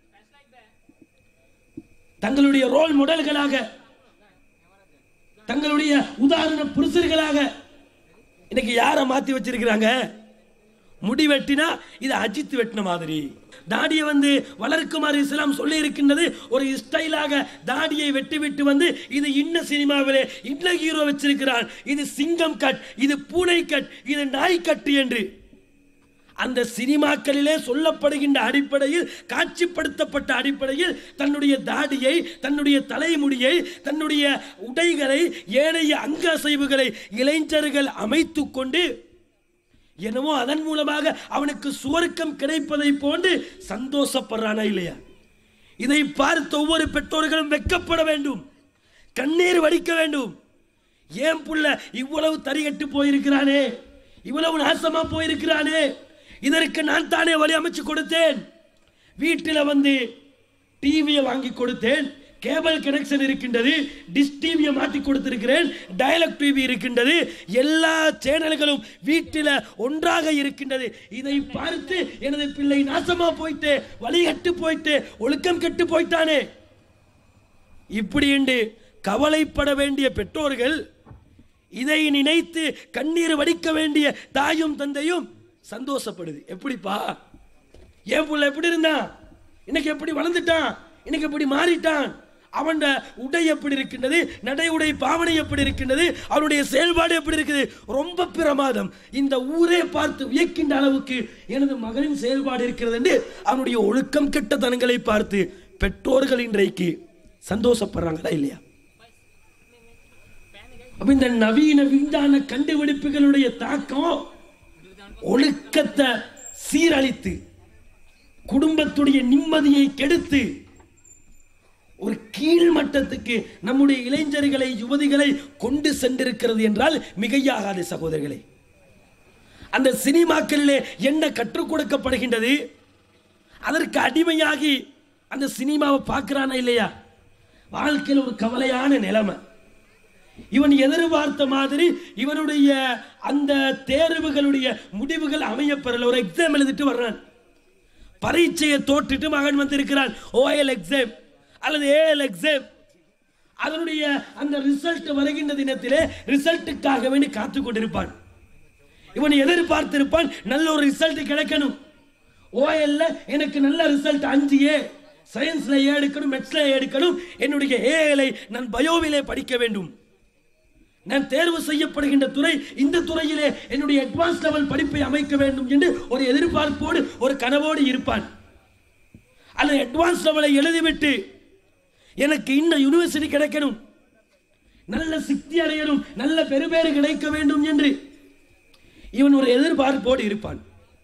Speaker 3: தங்களுடைய ரோல் மாடல்களாக தங்களுடைய உதாரண புருஷர்களாக இன்னைக்கு யாரை மாத்தி வச்சிருக்கிறாங்க முடி வெட்டினா இது அஜித் வெட்டின மாதிரி தாடியை வந்து வளர்க்குமாறு இஸ்லாம் சொல்லி இருக்கின்றது ஒரு ஸ்டைலாக தாடியை வெட்டி விட்டு வந்து இது இன்ன சினிமாவிலே இன்ன ஹீரோ வச்சிருக்கிறான் இது சிங்கம் கட் இது பூனை கட் இது நாய் கட்டு என்று அந்த சினிமாக்களிலே சொல்லப்படுகின்ற அடிப்படையில் காட்சிப்படுத்தப்பட்ட அடிப்படையில் தன்னுடைய தாடியை தன்னுடைய தலைமுடியை தன்னுடைய உடைகளை ஏனைய அங்க அசைவுகளை இளைஞர்கள் அமைத்து கொண்டு என்னமோ அதன் மூலமாக அவனுக்கு சுவர்க்கம் கிடைப்பதை போன்று சந்தோஷப்படுறானா இல்லையா இதை பார்த்து ஒவ்வொரு பெற்றோர்களும் வெட்கப்பட வேண்டும் கண்ணீர் வடிக்க வேண்டும் ஏன் புள்ள இவ்வளவு தறிகட்டு போயிருக்கிறானே இவ்வளவு நாசமா போயிருக்கிறானே இதற்கு நான் தானே வழி அமைச்சு கொடுத்தேன் வீட்டில் வந்து டிவியை வாங்கி கொடுத்தேன் கேபிள் கனெக்ஷன் இருக்கின்றது டிஷ் டிவியை மாட்டி கொடுத்திருக்கிறேன் டயலாக் டிவி இருக்கின்றது எல்லா சேனல்களும் வீட்டில் ஒன்றாக இருக்கின்றது இதை பார்த்து எனது பிள்ளை நாசமா போயிட்டு வழிகட்டு போயிட்டு ஒழுக்கம் கெட்டு போயிட்டானே இப்படி என்று கவலைப்பட வேண்டிய பெற்றோர்கள் இதை நினைத்து கண்ணீர் வடிக்க வேண்டிய தாயும் தந்தையும் சந்தோஷப்படுது எப்படிப்பா என் புள்ள எப்படி இருந்தான் இன்னைக்கு எப்படி வளர்ந்துட்டான் இன்னைக்கு எப்படி மாறிட்டான் அவன் உடை எப்படி இருக்கின்றது நடை உடை பாவனை எப்படி இருக்கின்றது அவனுடைய செயல்பாடு எப்படி இருக்குது ரொம்ப பிரமாதம் இந்த ஊரே பார்த்து வியக்கின்ற அளவுக்கு எனது மகனின் செயல்பாடு இருக்கிறது என்று அவனுடைய ஒழுக்கம் கெட்ட தனங்களை பார்த்து பெற்றோர்கள் இன்றைக்கு சந்தோஷப்படுறாங்களா இல்லையா அப்ப இந்த நவீன விஞ்ஞான கண்டுபிடிப்புகளுடைய தாக்கம் ஒழுக்கத்தை சீரழித்து குடும்பத்துடைய நிம்மதியை கெடுத்து ஒரு கீழ் மட்டத்துக்கு நம்முடைய இளைஞர்களை யுவதிகளை கொண்டு சென்றிருக்கிறது என்றால் மிகையாகாது சகோதரர்களே அந்த சினிமாக்களிலே என்ன கற்றுக் கொடுக்கப்படுகின்றது அதற்கு அடிமையாகி அந்த சினிமாவை பார்க்கிறானா இல்லையா வாழ்க்கையில் ஒரு கவலையான நிலைமை இவன் எதிர்பார்த்த மாதிரி இவனுடைய அந்த தேர்வுகளுடைய முடிவுகள் அமையப்பெறல ஒரு எக்ஸாம் எழுதிட்டு வர்றான் பரீட்சையை தோற்றுட்டு மகன் வந்திருக்கிறான் ஓஎல் எக்ஸாம் அல்லது ஏஎல் எக்ஸாம் அதனுடைய அந்த ரிசல்ட் வருகின்ற தினத்திலே ரிசல்ட்டுக்காக வேண்டி காத்து கொண்டிருப்பான் இவன் எதிர்பார்த்திருப்பான் நல்ல ஒரு ரிசல்ட் கிடைக்கணும் ஓஎல்ல எனக்கு நல்ல ரிசல்ட் அஞ்சு ஏ சயின்ஸ்ல ஏ எடுக்கணும் மெட்ஸ்ல ஏ எடுக்கணும் என்னுடைய ஏஎலை நான் பயோவிலே படிக்க வேண்டும் நான் தேர்வு செய்யப்படுகின்ற துறை இந்த துறையிலே என்னுடைய அட்வான்ஸ் லெவல் படிப்பை அமைக்க வேண்டும் என்று ஒரு எதிர்பார்ப்போடு ஒரு கனவோடு இருப்பான் அல்லது அட்வான்ஸ் லெவலை எழுதிவிட்டு எனக்கு இந்த யூனிவர்சிட்டி கிடைக்கணும் நல்ல சித்தி அடையணும் நல்ல பெருபேறு கிடைக்க வேண்டும் என்று இவன் ஒரு எதிர்பார்ப்போடு இருப்பான்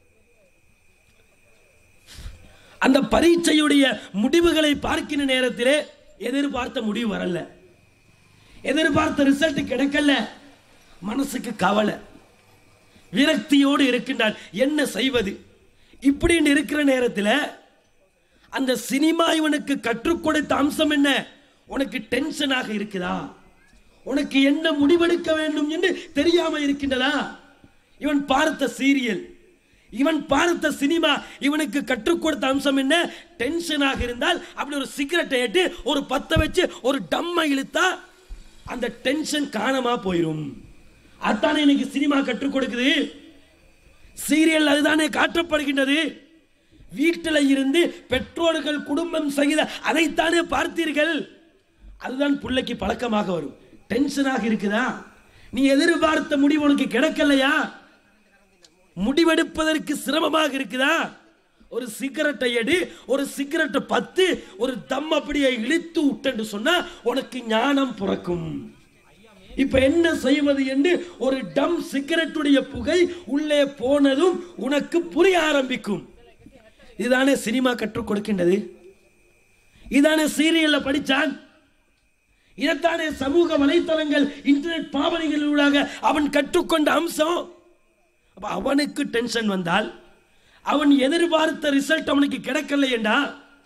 Speaker 3: அந்த பரீட்சையுடைய முடிவுகளை பார்க்கிற நேரத்திலே எதிர்பார்த்த முடிவு வரல எதிர்பார்த்த ரிசல்ட் கிடைக்கல மனசுக்கு கவலை விரக்தியோடு இருக்கின்றான் என்ன செய்வது இப்படின்னு இருக்கிற நேரத்தில் அந்த சினிமா இவனுக்கு கற்றுக் கொடுத்த அம்சம் என்ன உனக்கு டென்ஷனாக இருக்குதா உனக்கு என்ன முடிவெடுக்க வேண்டும் என்று தெரியாம இருக்கின்றதா இவன் பார்த்த சீரியல் இவன் பார்த்த சினிமா இவனுக்கு கற்றுக் கொடுத்த அம்சம் என்ன டென்ஷனாக இருந்தால் அப்படி ஒரு சிகரெட்டை ஏட்டு ஒரு பத்த வச்சு ஒரு டம்மை இழுத்தா அந்த டென்ஷன் காணாம போயிடும் அதானே இன்னைக்கு சினிமா கற்றுக் கொடுக்குது சீரியல் அதுதானே காட்டப்படுகின்றது வீட்டில் இருந்து பெற்றோர்கள் குடும்பம் செய்த அதைத்தானே பார்த்தீர்கள் அதுதான் பிள்ளைக்கு பழக்கமாக வரும் டென்ஷனாக இருக்குதா நீ எதிர்பார்த்த முடிவு உனக்கு கிடைக்கலையா முடிவெடுப்பதற்கு சிரமமாக இருக்குதா ஒரு சிகரெட்டை எடு ஒரு சிகரெட்டை பத்து ஒரு தம் அப்படியே இழுத்து விட்டேன்னு சொன்னா உனக்கு ஞானம் பிறக்கும் இப்ப என்ன செய்வது என்று ஒரு டம் சிகரெட்டுடைய புகை உள்ளே போனதும் உனக்கு புரிய ஆரம்பிக்கும் இதுதானே சினிமா கற்றுக் கொடுக்கின்றது இதானே சீரியல்ல படிச்சான் இதைத்தானே சமூக வலைத்தளங்கள் இன்டர்நெட் பாவனைகளூடாக அவன் கற்றுக்கொண்ட அம்சம் அப்ப அவனுக்கு டென்ஷன் வந்தால் அவன் எதிர்பார்த்த ரிசல்ட் அவனுக்கு கிடைக்கல என்றா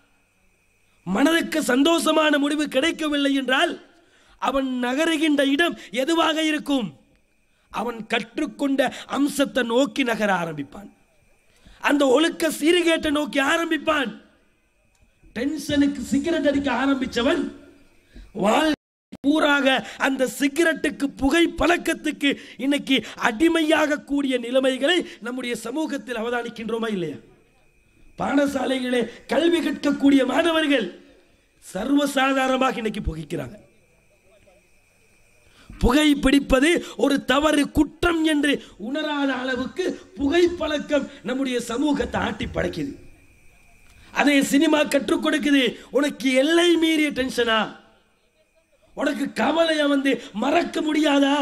Speaker 3: மனதுக்கு சந்தோஷமான முடிவு கிடைக்கவில்லை என்றால் அவன் நகருகின்ற இடம் எதுவாக இருக்கும் அவன் கற்றுக்கொண்ட அம்சத்தை நோக்கி நகர ஆரம்பிப்பான் அந்த ஒழுக்க சீர்கேட்டை நோக்கி ஆரம்பிப்பான் டென்ஷனுக்கு சிகரெட் அடிக்க ஆரம்பிச்சவன் வாழ் பூராக அந்த சிகரெட்டுக்கு புகை பழக்கத்துக்கு இன்னைக்கு அடிமையாக கூடிய நிலைமைகளை நம்முடைய சமூகத்தில் அவதானிக்கின்றோமா இல்லையா பாடசாலைகளே கல்வி கற்கக்கூடிய மாணவர்கள் சர்வசாதாரணமாக இன்னைக்கு புகைக்கிறாங்க புகை பிடிப்பது ஒரு தவறு குற்றம் என்று உணராத அளவுக்கு புகை பழக்கம் நம்முடைய சமூகத்தை ஆட்டி படைக்குது அதை சினிமா கற்றுக் கொடுக்குது உனக்கு எல்லை மீறிய டென்ஷனா உனக்கு கவலைய வந்து மறக்க முடியாதா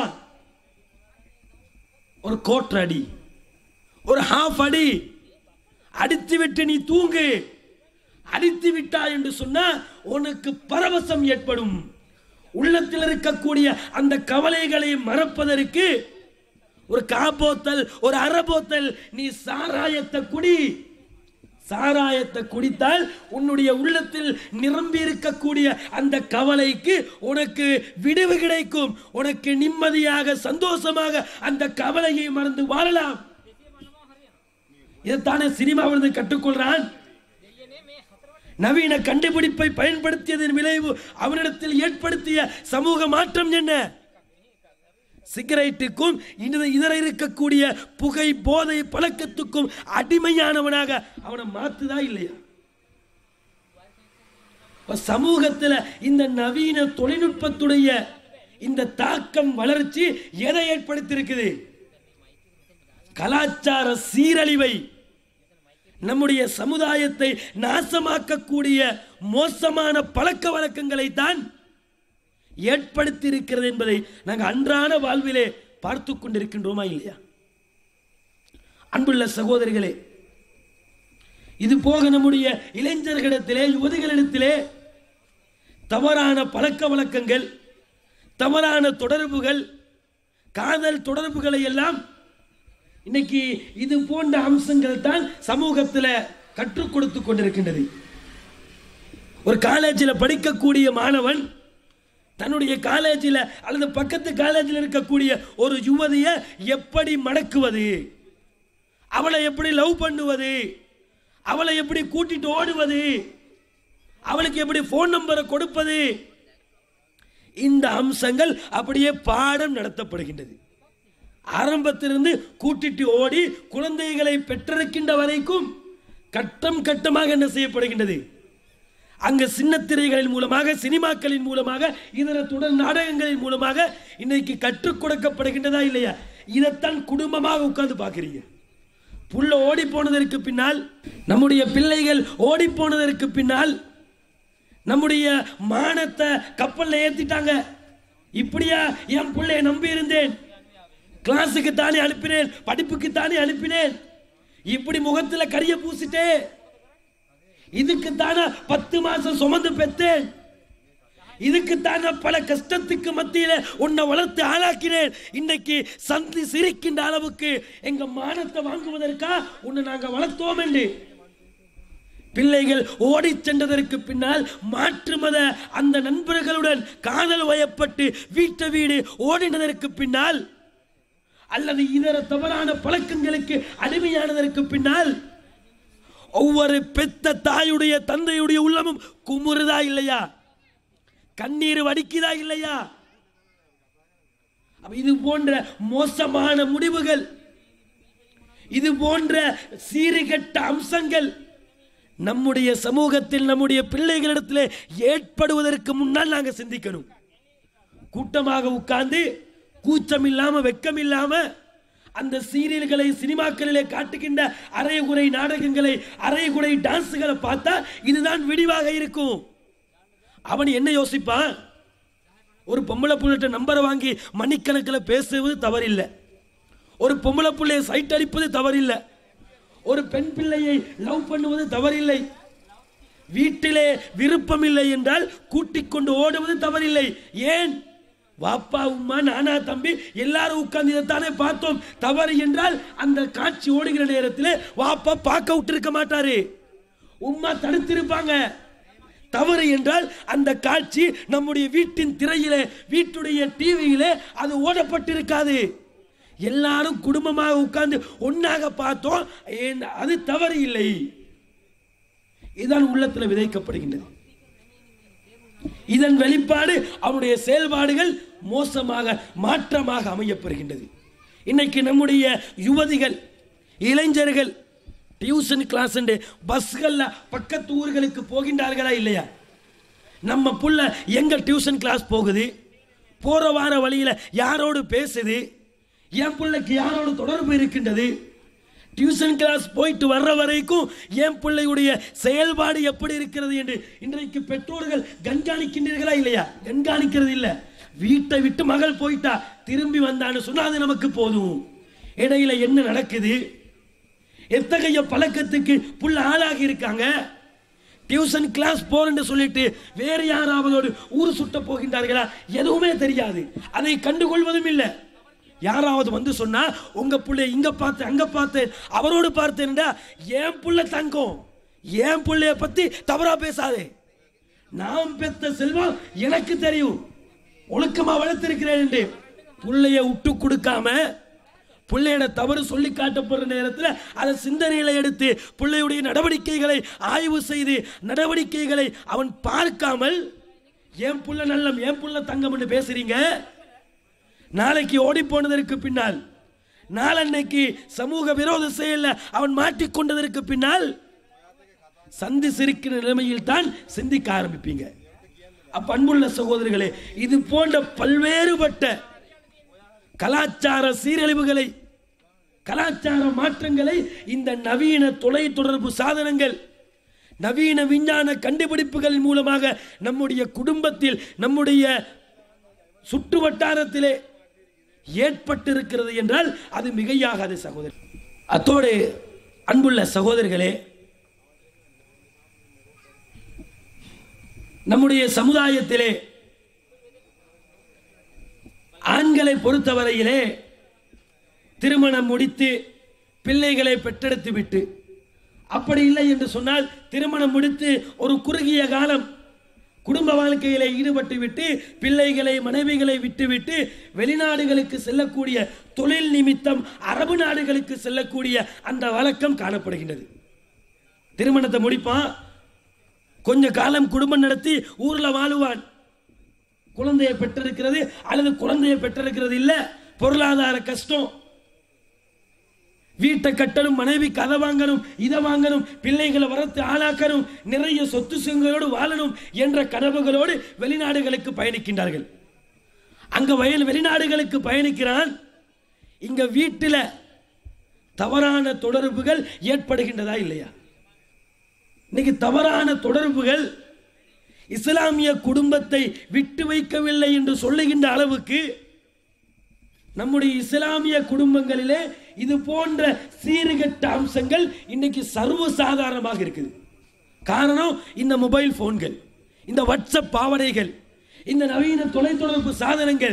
Speaker 3: ஒரு கோட்டர் அடி ஒரு ஹாஃப் அடி அடித்து விட்டு நீ தூங்கு அடித்து விட்டா என்று சொன்னா உனக்கு பரவசம் ஏற்படும் உள்ளத்தில் இருக்கக்கூடிய அந்த கவலைகளை மறப்பதற்கு ஒரு காப்போத்தல் ஒரு அறபோத்தல் நீ சாராயத்தை குடி சாராயத்தை குடித்தால் உன்னுடைய உள்ளத்தில் நிரம்பி இருக்கக்கூடிய அந்த கவலைக்கு உனக்கு விடுவு கிடைக்கும் உனக்கு நிம்மதியாக சந்தோஷமாக அந்த கவலையை மறந்து வாழலாம் இதைத்தானே சினிமாவிலிருந்து கற்றுக்கொள்றான் நவீன கண்டுபிடிப்பை பயன்படுத்தியதன் விளைவு அவனிடத்தில் ஏற்படுத்திய சமூக மாற்றம் என்ன சிகரெட்டுக்கும் இந்த இதர இருக்கக்கூடிய புகை போதை பழக்கத்துக்கும் அடிமையானவனாக அவனை மாத்துதா இல்லையா இப்ப சமூகத்துல இந்த நவீன தொழில்நுட்பத்துடைய இந்த தாக்கம் வளர்ச்சி எதை ஏற்படுத்தியிருக்குது கலாச்சார சீரழிவை நம்முடைய சமுதாயத்தை நாசமாக்கக்கூடிய மோசமான பழக்க வழக்கங்களை தான் ஏற்படுத்தி இருக்கிறது என்பதை நாங்கள் அன்றாட வாழ்விலே பார்த்து கொண்டிருக்கின்றோமா இல்லையா அன்புள்ள சகோதரிகளே இது போக நம்முடைய இளைஞர்களிடத்திலே யுவதிகளிடத்திலே தவறான பழக்க வழக்கங்கள் தவறான தொடர்புகள் காதல் தொடர்புகளை எல்லாம் இன்னைக்கு இது போன்ற அம்சங்கள் தான் சமூகத்தில் கற்றுக் கொடுத்து கொண்டிருக்கின்றது ஒரு காலேஜில் படிக்கக்கூடிய மாணவன் தன்னுடைய காலேஜில் அல்லது பக்கத்து காலேஜில் இருக்கக்கூடிய ஒரு யுவதியை எப்படி மடக்குவது அவளை எப்படி லவ் பண்ணுவது அவளை எப்படி கூட்டிட்டு ஓடுவது அவளுக்கு எப்படி ஃபோன் நம்பரை கொடுப்பது இந்த அம்சங்கள் அப்படியே பாடம் நடத்தப்படுகின்றது ஆரம்பத்திலிருந்து கூட்டிட்டு ஓடி குழந்தைகளை பெற்றிருக்கின்ற வரைக்கும் கட்டம் கட்டமாக என்ன செய்யப்படுகின்றது அங்க சின்ன திரைகளின் மூலமாக சினிமாக்களின் மூலமாக இதர தொடர் நாடகங்களின் மூலமாக இன்னைக்கு கற்றுக் கொடுக்கப்படுகின்றதா இல்லையா இதைத்தான் குடும்பமாக உட்கார்ந்து பார்க்குறீங்க புள்ள ஓடி போனதற்கு பின்னால் நம்முடைய பிள்ளைகள் ஓடி போனதற்கு பின்னால் நம்முடைய மானத்தை கப்பல்ல ஏத்திட்டாங்க இப்படியா என் பிள்ளைய நம்பி இருந்தேன் கிளாஸுக்கு தானே அனுப்பினேன் படிப்புக்கு தானே அனுப்பினேன் இப்படி முகத்துல கரிய பூசிட்டே இதுக்கு தானே பத்து மாசம் சுமந்து பெற்றேன் இதுக்கு தானே பல கஷ்டத்துக்கு மத்தியில உன்னை வளர்த்து ஆளாக்கினேன் இன்னைக்கு சந்தி சிரிக்கின்ற அளவுக்கு எங்க மானத்தை வாங்குவதற்கா உன்னை நாங்க வளர்த்தோம் என்று பிள்ளைகள் ஓடி சென்றதற்கு பின்னால் மாற்று மத அந்த நண்பர்களுடன் காதல் வயப்பட்டு வீட்டை வீடு ஓடினதற்கு பின்னால் அல்லது இதர தவறான பழக்கங்களுக்கு அடிமையானதற்கு பின்னால் ஒவ்வொரு பெத்த தாயுடைய தந்தையுடைய உள்ளமும் குமுறுதா இல்லையா கண்ணீர் வடிக்குதா இல்லையா அப்ப இது போன்ற மோசமான முடிவுகள் இது போன்ற சீர்கெட்ட அம்சங்கள் நம்முடைய சமூகத்தில் நம்முடைய பிள்ளைகளிடத்தில் ஏற்படுவதற்கு முன்னால் நாங்கள் சிந்திக்கணும் கூட்டமாக உட்கார்ந்து கூச்சம் இல்லாம வெக்கம் இல்லாம அந்த சீரியல்களை சினிமாக்களிலே காட்டுகின்ற அரைகுறை நாடகங்களை அரைகுறை டான்ஸுகளை பார்த்தா இதுதான் விடிவாக இருக்கும் அவன் என்ன யோசிப்பான் ஒரு பொம்பளை புள்ளிட்ட நம்பரை வாங்கி மணிக்கணக்கில் பேசுவது தவறில்லை ஒரு பொம்பளை பிள்ளையை சைட் அடிப்பது தவறில்லை ஒரு பெண் பிள்ளையை லவ் பண்ணுவது தவறில்லை வீட்டிலே விருப்பமில்லை என்றால் கூட்டிக் கொண்டு ஓடுவது தவறில்லை ஏன் வாப்பா உம்மா நானா தம்பி எல்லாரும் உட்கார்ந்து இதைத்தானே பார்த்தோம் தவறு என்றால் அந்த காட்சி ஓடுகிற நேரத்தில் வாப்பா பார்க்க விட்டிருக்க மாட்டாரு உம்மா தடுத்திருப்பாங்க தவறு என்றால் அந்த காட்சி நம்முடைய வீட்டின் திரையிலே வீட்டுடைய டிவியிலே அது ஓடப்பட்டிருக்காது எல்லாரும் குடும்பமாக உட்கார்ந்து ஒன்னாக பார்த்தோம் ஏன் அது தவறு இல்லை இதுதான் உள்ளத்தில் விதைக்கப்படுகின்றது இதன் வெளிப்பாடு அவருடைய செயல்பாடுகள் மோசமாக மாற்றமாக அமையப்பெறுகின்றது இன்னைக்கு நம்முடைய யுவதிகள் இளைஞர்கள் டியூஷன் கிளாஸ் பஸ்கள்ல பக்கத்து ஊர்களுக்கு போகின்றார்களா இல்லையா நம்ம புள்ள எங்க டியூஷன் கிளாஸ் போகுது போற வார வழியில யாரோடு பேசுது என் பிள்ளைக்கு யாரோடு தொடர்பு இருக்கின்றது டியூஷன் கிளாஸ் போயிட்டு வர்ற வரைக்கும் என் பிள்ளையுடைய செயல்பாடு எப்படி இருக்கிறது என்று இன்றைக்கு பெற்றோர்கள் கண்காணிக்கின்றீர்களா இல்லையா கண்காணிக்கிறது இல்லை வீட்டை விட்டு மகள் போயிட்டா திரும்பி வந்தான்னு சொன்னா அது நமக்கு போதும் இடையில என்ன நடக்குது எத்தகைய பழக்கத்துக்கு புள்ள ஆளாகி இருக்காங்க டியூஷன் கிளாஸ் போறேன்னு சொல்லிட்டு வேற யாராவதோடு ஊர் சுட்ட போகின்றார்களா எதுவுமே தெரியாது அதை கண்டுகொள்வதும் இல்லை யாராவது வந்து சொன்னா உங்க புள்ளை இங்க பார்த்தேன் அங்க பார்த்தேன் அவரோடு பார்த்தேன்டா என் புள்ள தங்கம் என் புள்ளைய பத்தி தவறா பேசாதே நாம் பெத்த செல்வம் எனக்கு தெரியும் ஒழுக்கமா வளர்த்திருக்கிறேன் என்று புள்ளைய விட்டு கொடுக்காம பிள்ளையோட தவறு சொல்லி காட்டப்படுற நேரத்தில் அதை சிந்தனையில எடுத்து பிள்ளையுடைய நடவடிக்கைகளை ஆய்வு செய்து நடவடிக்கைகளை அவன் பார்க்காமல் என் புள்ள நல்லம் என் புள்ள தங்கம் என்று பேசுறீங்க நாளைக்கு ஓடி போனதற்கு பின்னால் நாளன்னைக்கு சமூக விரோத செயல்ல அவன் மாட்டிக்கொண்டதற்கு பின்னால் சந்தி சிரிக்கிற நிலைமையில் தான் சிந்திக்க ஆரம்பிப்பீங்க அப்ப அன்புள்ள சகோதரர்களே இது போன்ற பல்வேறுபட்ட கலாச்சார சீரழிவுகளை கலாச்சார மாற்றங்களை இந்த நவீன தொலை தொடர்பு சாதனங்கள் நவீன விஞ்ஞான கண்டுபிடிப்புகளின் மூலமாக நம்முடைய குடும்பத்தில் நம்முடைய சுற்று வட்டாரத்திலே ஏற்பட்டிருக்கிறது என்றால் அது மிகையாகாது சகோதரர் அத்தோடு அன்புள்ள சகோதரர்களே நம்முடைய சமுதாயத்திலே ஆண்களை பொறுத்தவரையிலே திருமணம் முடித்து பிள்ளைகளை பெற்றெடுத்து விட்டு அப்படி இல்லை என்று சொன்னால் திருமணம் முடித்து ஒரு குறுகிய காலம் குடும்ப வாழ்க்கையில ஈடுபட்டு விட்டு பிள்ளைகளை மனைவிகளை விட்டுவிட்டு வெளிநாடுகளுக்கு செல்லக்கூடிய தொழில் நிமித்தம் அரபு நாடுகளுக்கு செல்லக்கூடிய அந்த வழக்கம் காணப்படுகின்றது திருமணத்தை முடிப்பான் கொஞ்ச காலம் குடும்பம் நடத்தி ஊர்ல வாழுவான் குழந்தையை பெற்றிருக்கிறது அல்லது குழந்தையை பெற்றிருக்கிறது இல்ல பொருளாதார கஷ்டம் வீட்டை கட்டணும் மனைவிக்கு அதை வாங்கணும் இதை வாங்கணும் பிள்ளைகளை வளர்த்து ஆளாக்கணும் நிறைய சொத்து சுகங்களோடு வாழணும் என்ற கனவுகளோடு வெளிநாடுகளுக்கு பயணிக்கின்றார்கள் அங்க வயல் வெளிநாடுகளுக்கு பயணிக்கிறான் இங்க வீட்டில் தவறான தொடர்புகள் ஏற்படுகின்றதா இல்லையா இன்னைக்கு தவறான தொடர்புகள் இஸ்லாமிய குடும்பத்தை விட்டு வைக்கவில்லை என்று சொல்லுகின்ற அளவுக்கு நம்முடைய இஸ்லாமிய குடும்பங்களிலே இது போன்ற சீர்கெட்ட அம்சங்கள் இன்னைக்கு சர்வ சாதாரணமாக இருக்குது காரணம் இந்த மொபைல் போன்கள் இந்த வாட்ஸ்அப் பாவனைகள் இந்த நவீன தொலைத்தொடர்பு சாதனங்கள்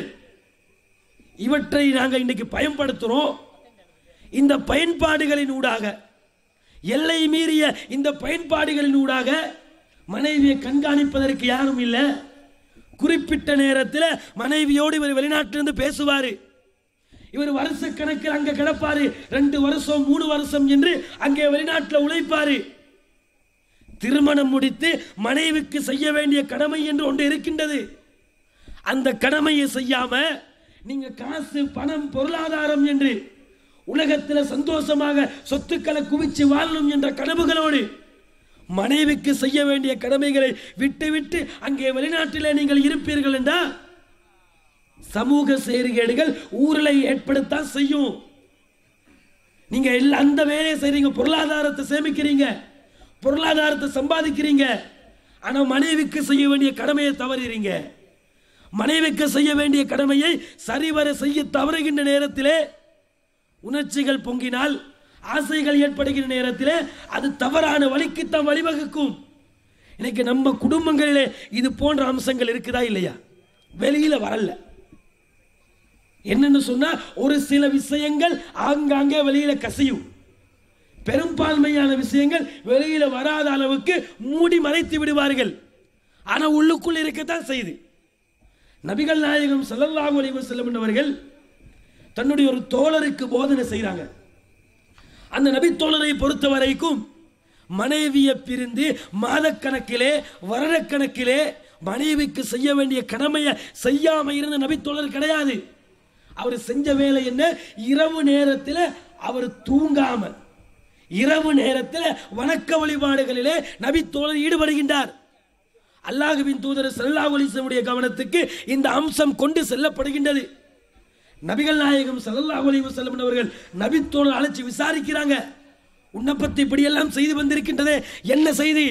Speaker 3: இவற்றை நாங்கள் இன்னைக்கு பயன்படுத்துகிறோம் இந்த பயன்பாடுகளின் ஊடாக எல்லை மீறிய இந்த பயன்பாடுகளின் ஊடாக மனைவியை கண்காணிப்பதற்கு யாரும் இல்லை குறிப்பிட்ட நேரத்தில் மனைவியோடு இவர் வெளிநாட்டிலிருந்து பேசுவார் இவர் வருஷ கணக்கில் அங்க கிடப்பாரு ரெண்டு வருஷம் மூணு வருஷம் என்று அங்கே வெளிநாட்டில் உழைப்பாரு திருமணம் முடித்து மனைவிக்கு செய்ய வேண்டிய கடமை என்று ஒன்று இருக்கின்றது அந்த கடமையை செய்யாம நீங்க காசு பணம் பொருளாதாரம் என்று உலகத்தில் சந்தோஷமாக சொத்துக்களை குவிச்சு வாழணும் என்ற கனவுகளோடு மனைவிக்கு செய்ய வேண்டிய கடமைகளை விட்டு விட்டு அங்கே வெளிநாட்டிலே நீங்கள் இருப்பீர்கள் என்றால் சமூக சீர்கேடுகள் ஊரில் ஏற்படுத்தான் செய்யும் நீங்க எல்லா அந்த வேலையை செய்றீங்க பொருளாதாரத்தை சேமிக்கிறீங்க பொருளாதாரத்தை சம்பாதிக்கிறீங்க ஆனா மனைவிக்கு செய்ய வேண்டிய கடமையை தவறுறீங்க மனைவிக்கு செய்ய வேண்டிய கடமையை சரிவர செய்ய தவறுகின்ற நேரத்திலே உணர்ச்சிகள் பொங்கினால் ஆசைகள் ஏற்படுகிற நேரத்திலே அது தவறான வழிக்குத்தான் வழிவகுக்கும் இன்னைக்கு நம்ம குடும்பங்களிலே இது போன்ற அம்சங்கள் இருக்குதா இல்லையா வெளியில வரல என்னன்னு சொன்னா ஒரு சில விஷயங்கள் ஆங்காங்கே வெளியில கசியும் பெரும்பான்மையான விஷயங்கள் வெளியில வராத அளவுக்கு மூடி மறைத்து விடுவார்கள் ஆனா உள்ளுக்குள் இருக்கத்தான் செய்யுது நபிகள் நாயகம் ஸல்லல்லாஹு அலைஹி வஸல்லம் அவர்கள் தன்னுடைய ஒரு தோழருக்கு போதனை செய்றாங்க அந்த நபி தோழரை பொறுத்த வரைக்கும் மனைவியை பிரிந்து மாதக்கணக்கிலே வருடக்கணக்கிலே மனைவிக்கு செய்ய வேண்டிய கடமையை செய்யாம இருந்த நபி தோழர் கிடையாது அவர் செஞ்ச வேலை என்ன இரவு நேரத்தில் அவர் தூங்காம இரவு நேரத்தில் வணக்க வழிபாடுகளிலே நபி தோழர் ஈடுபடுகின்றார் அல்லாஹுவின் தூதர் ஸல்லல்லாஹு அலைஹி வஸல்லம் கவனத்துக்கு இந்த அம்சம் கொண்டு செல்லப்படுகின்றது நபிகள் நாயகம் ஸல்லல்லாஹு அலைஹி வஸல்லம் அவர்கள் நபி தோழர் அழைச்சு விசாரிக்கிறாங்க உன்னை பத்தி இப்படியெல்லாம் செய்து வந்திருக்கின்றதே என்ன செய்தி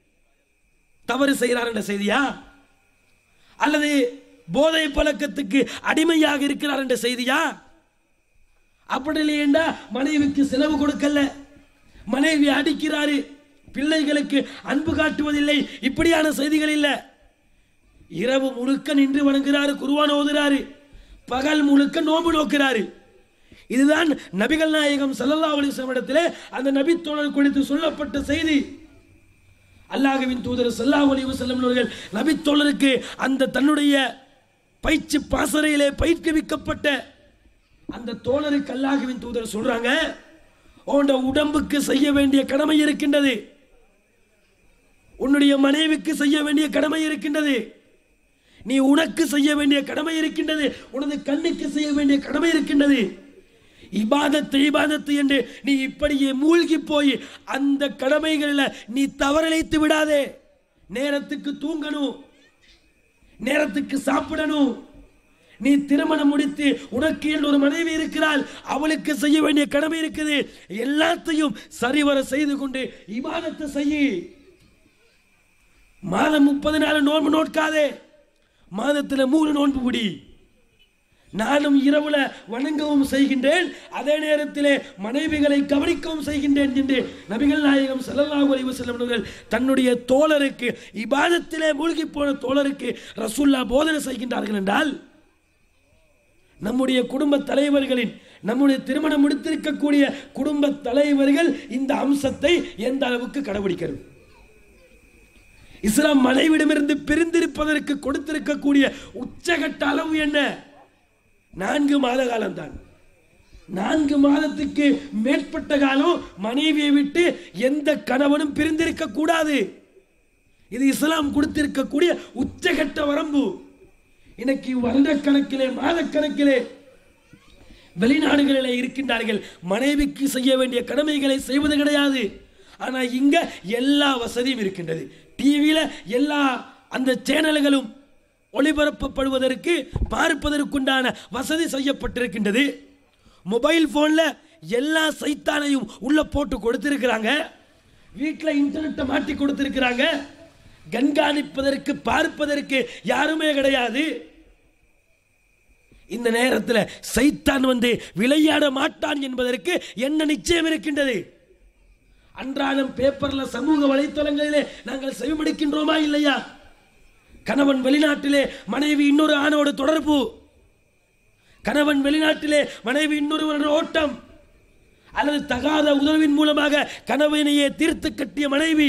Speaker 3: தவறு செய்கிறார் என்ற செய்தியா அல்லது போதை பழக்கத்துக்கு அடிமையாக இருக்கிறார் என்ற செய்தியா அப்படி இல்லையென்றா மனைவிக்கு செலவு கொடுக்கல மனைவி அடிக்கிறாரு பிள்ளைகளுக்கு அன்பு காட்டுவதில்லை இப்படியான செய்திகள் இல்லை இரவு முழுக்க நின்று வணங்குறாரு குருவான் ஓதுறாரு பகல் முழுக்க நோன்பு நோக்கிறாரு இதுதான் நபிகள் நாயகம் ஸல்லல்லாஹு அலைஹி வஸல்லம் இடத்திலே அந்த நபி தோழர் குறித்து சொல்லப்பட்ட செய்தி அல்லாஹ்வின் தூதர் ஸல்லல்லாஹு அலைஹி வஸல்லம் அவர்கள் நபி தோழருக்கு அந்த தன்னுடைய பயிற்சி பாசறையிலே பயிற்றுவிக்கப்பட்ட அந்த தோழருக்கு அல்லாஹ்வின் தூதர் சொல்றாங்க உன்னோட உடம்புக்கு செய்ய வேண்டிய கடமை இருக்கின்றது உன்னுடைய மனைவிக்கு செய்ய வேண்டிய கடமை இருக்கின்றது நீ உனக்கு செய்ய வேண்டிய கடமை இருக்கின்றது உனது கண்ணுக்கு செய்ய வேண்டிய கடமை இருக்கின்றது இபாதத்து இபாதத்து என்று நீ இப்படியே மூழ்கி போய் அந்த கடமைகளில் நீ தவறழைத்து விடாதே நேரத்துக்கு தூங்கணும் நேரத்துக்கு சாப்பிடணும் நீ திருமணம் முடித்து உனக்கு என்று ஒரு மனைவி இருக்கிறாள் அவளுக்கு செய்ய வேண்டிய கடமை இருக்குது எல்லாத்தையும் சரிவர செய்து கொண்டு இபாதத்தை செய்யி மாதம் முப்பது நாள் நோன்பு நோட்காதே மாதத்தில் மூணு நோன்பு பிடி நானும் இரவுல வணங்கவும் செய்கின்றேன் அதே நேரத்திலே மனைவிகளை கவனிக்கவும் செய்கின்றேன் என்று நபிகள் நாயகம் ஸல்லல்லாஹு அலைஹி வஸல்லம் அவர்கள் தன்னுடைய தோழருக்கு இபாதத்திலே மூழ்கி போன தோழருக்கு ரசூல்லா போதனை செய்கின்றார்கள் என்றால் நம்முடைய குடும்ப தலைவர்களின் நம்முடைய திருமணம் முடித்திருக்கக்கூடிய குடும்ப தலைவர்கள் இந்த அம்சத்தை எந்த அளவுக்கு கடைபிடிக்கிறது இஸ்லாம் மனைவிடமிருந்து பிரிந்திருப்பதற்கு கொடுத்திருக்கக்கூடிய உச்சகட்ட அளவு என்ன நான்கு மாத காலம்தான் நான்கு மாதத்துக்கு மேற்பட்ட காலம் மனைவியை விட்டு எந்த கணவனும் பிரிந்திருக்க கூடாது இது இஸ்லாம் கொடுத்திருக்கக்கூடிய உச்சகட்ட வரம்பு இன்னைக்கு வருடக்கணக்கிலே மாதக்கணக்கிலே வெளிநாடுகளில் இருக்கின்றார்கள் மனைவிக்கு செய்ய வேண்டிய கடமைகளை செய்வது கிடையாது ஆனா இங்க எல்லா வசதியும் இருக்கின்றது டிவியில எல்லா அந்த சேனல்களும் ஒளிபரப்பப்படுவதற்கு பார்ப்பதற்குண்டான வசதி செய்யப்பட்டிருக்கின்றது மொபைல் போன்ல எல்லா சைத்தானையும் உள்ள போட்டு கொடுத்திருக்கிறாங்க வீட்டில் இன்டர்நெட்டை மாட்டி கொடுத்திருக்கிறாங்க கண்காணிப்பதற்கு பார்ப்பதற்கு யாருமே கிடையாது இந்த நேரத்தில் சைத்தான் வந்து விளையாட மாட்டான் என்பதற்கு என்ன நிச்சயம் இருக்கின்றது அன்றாடம் பேப்பர்ல சமூக வலைத்தளங்களிலே நாங்கள் செவிமடிக்கின்றோமா இல்லையா கணவன் வெளிநாட்டிலே மனைவி இன்னொரு ஆணோடு தொடர்பு கணவன் வெளிநாட்டிலே மனைவி இன்னொருவரோட ஓட்டம் அல்லது தகாத உதவியின் மூலமாக கணவனையே தீர்த்து கட்டிய மனைவி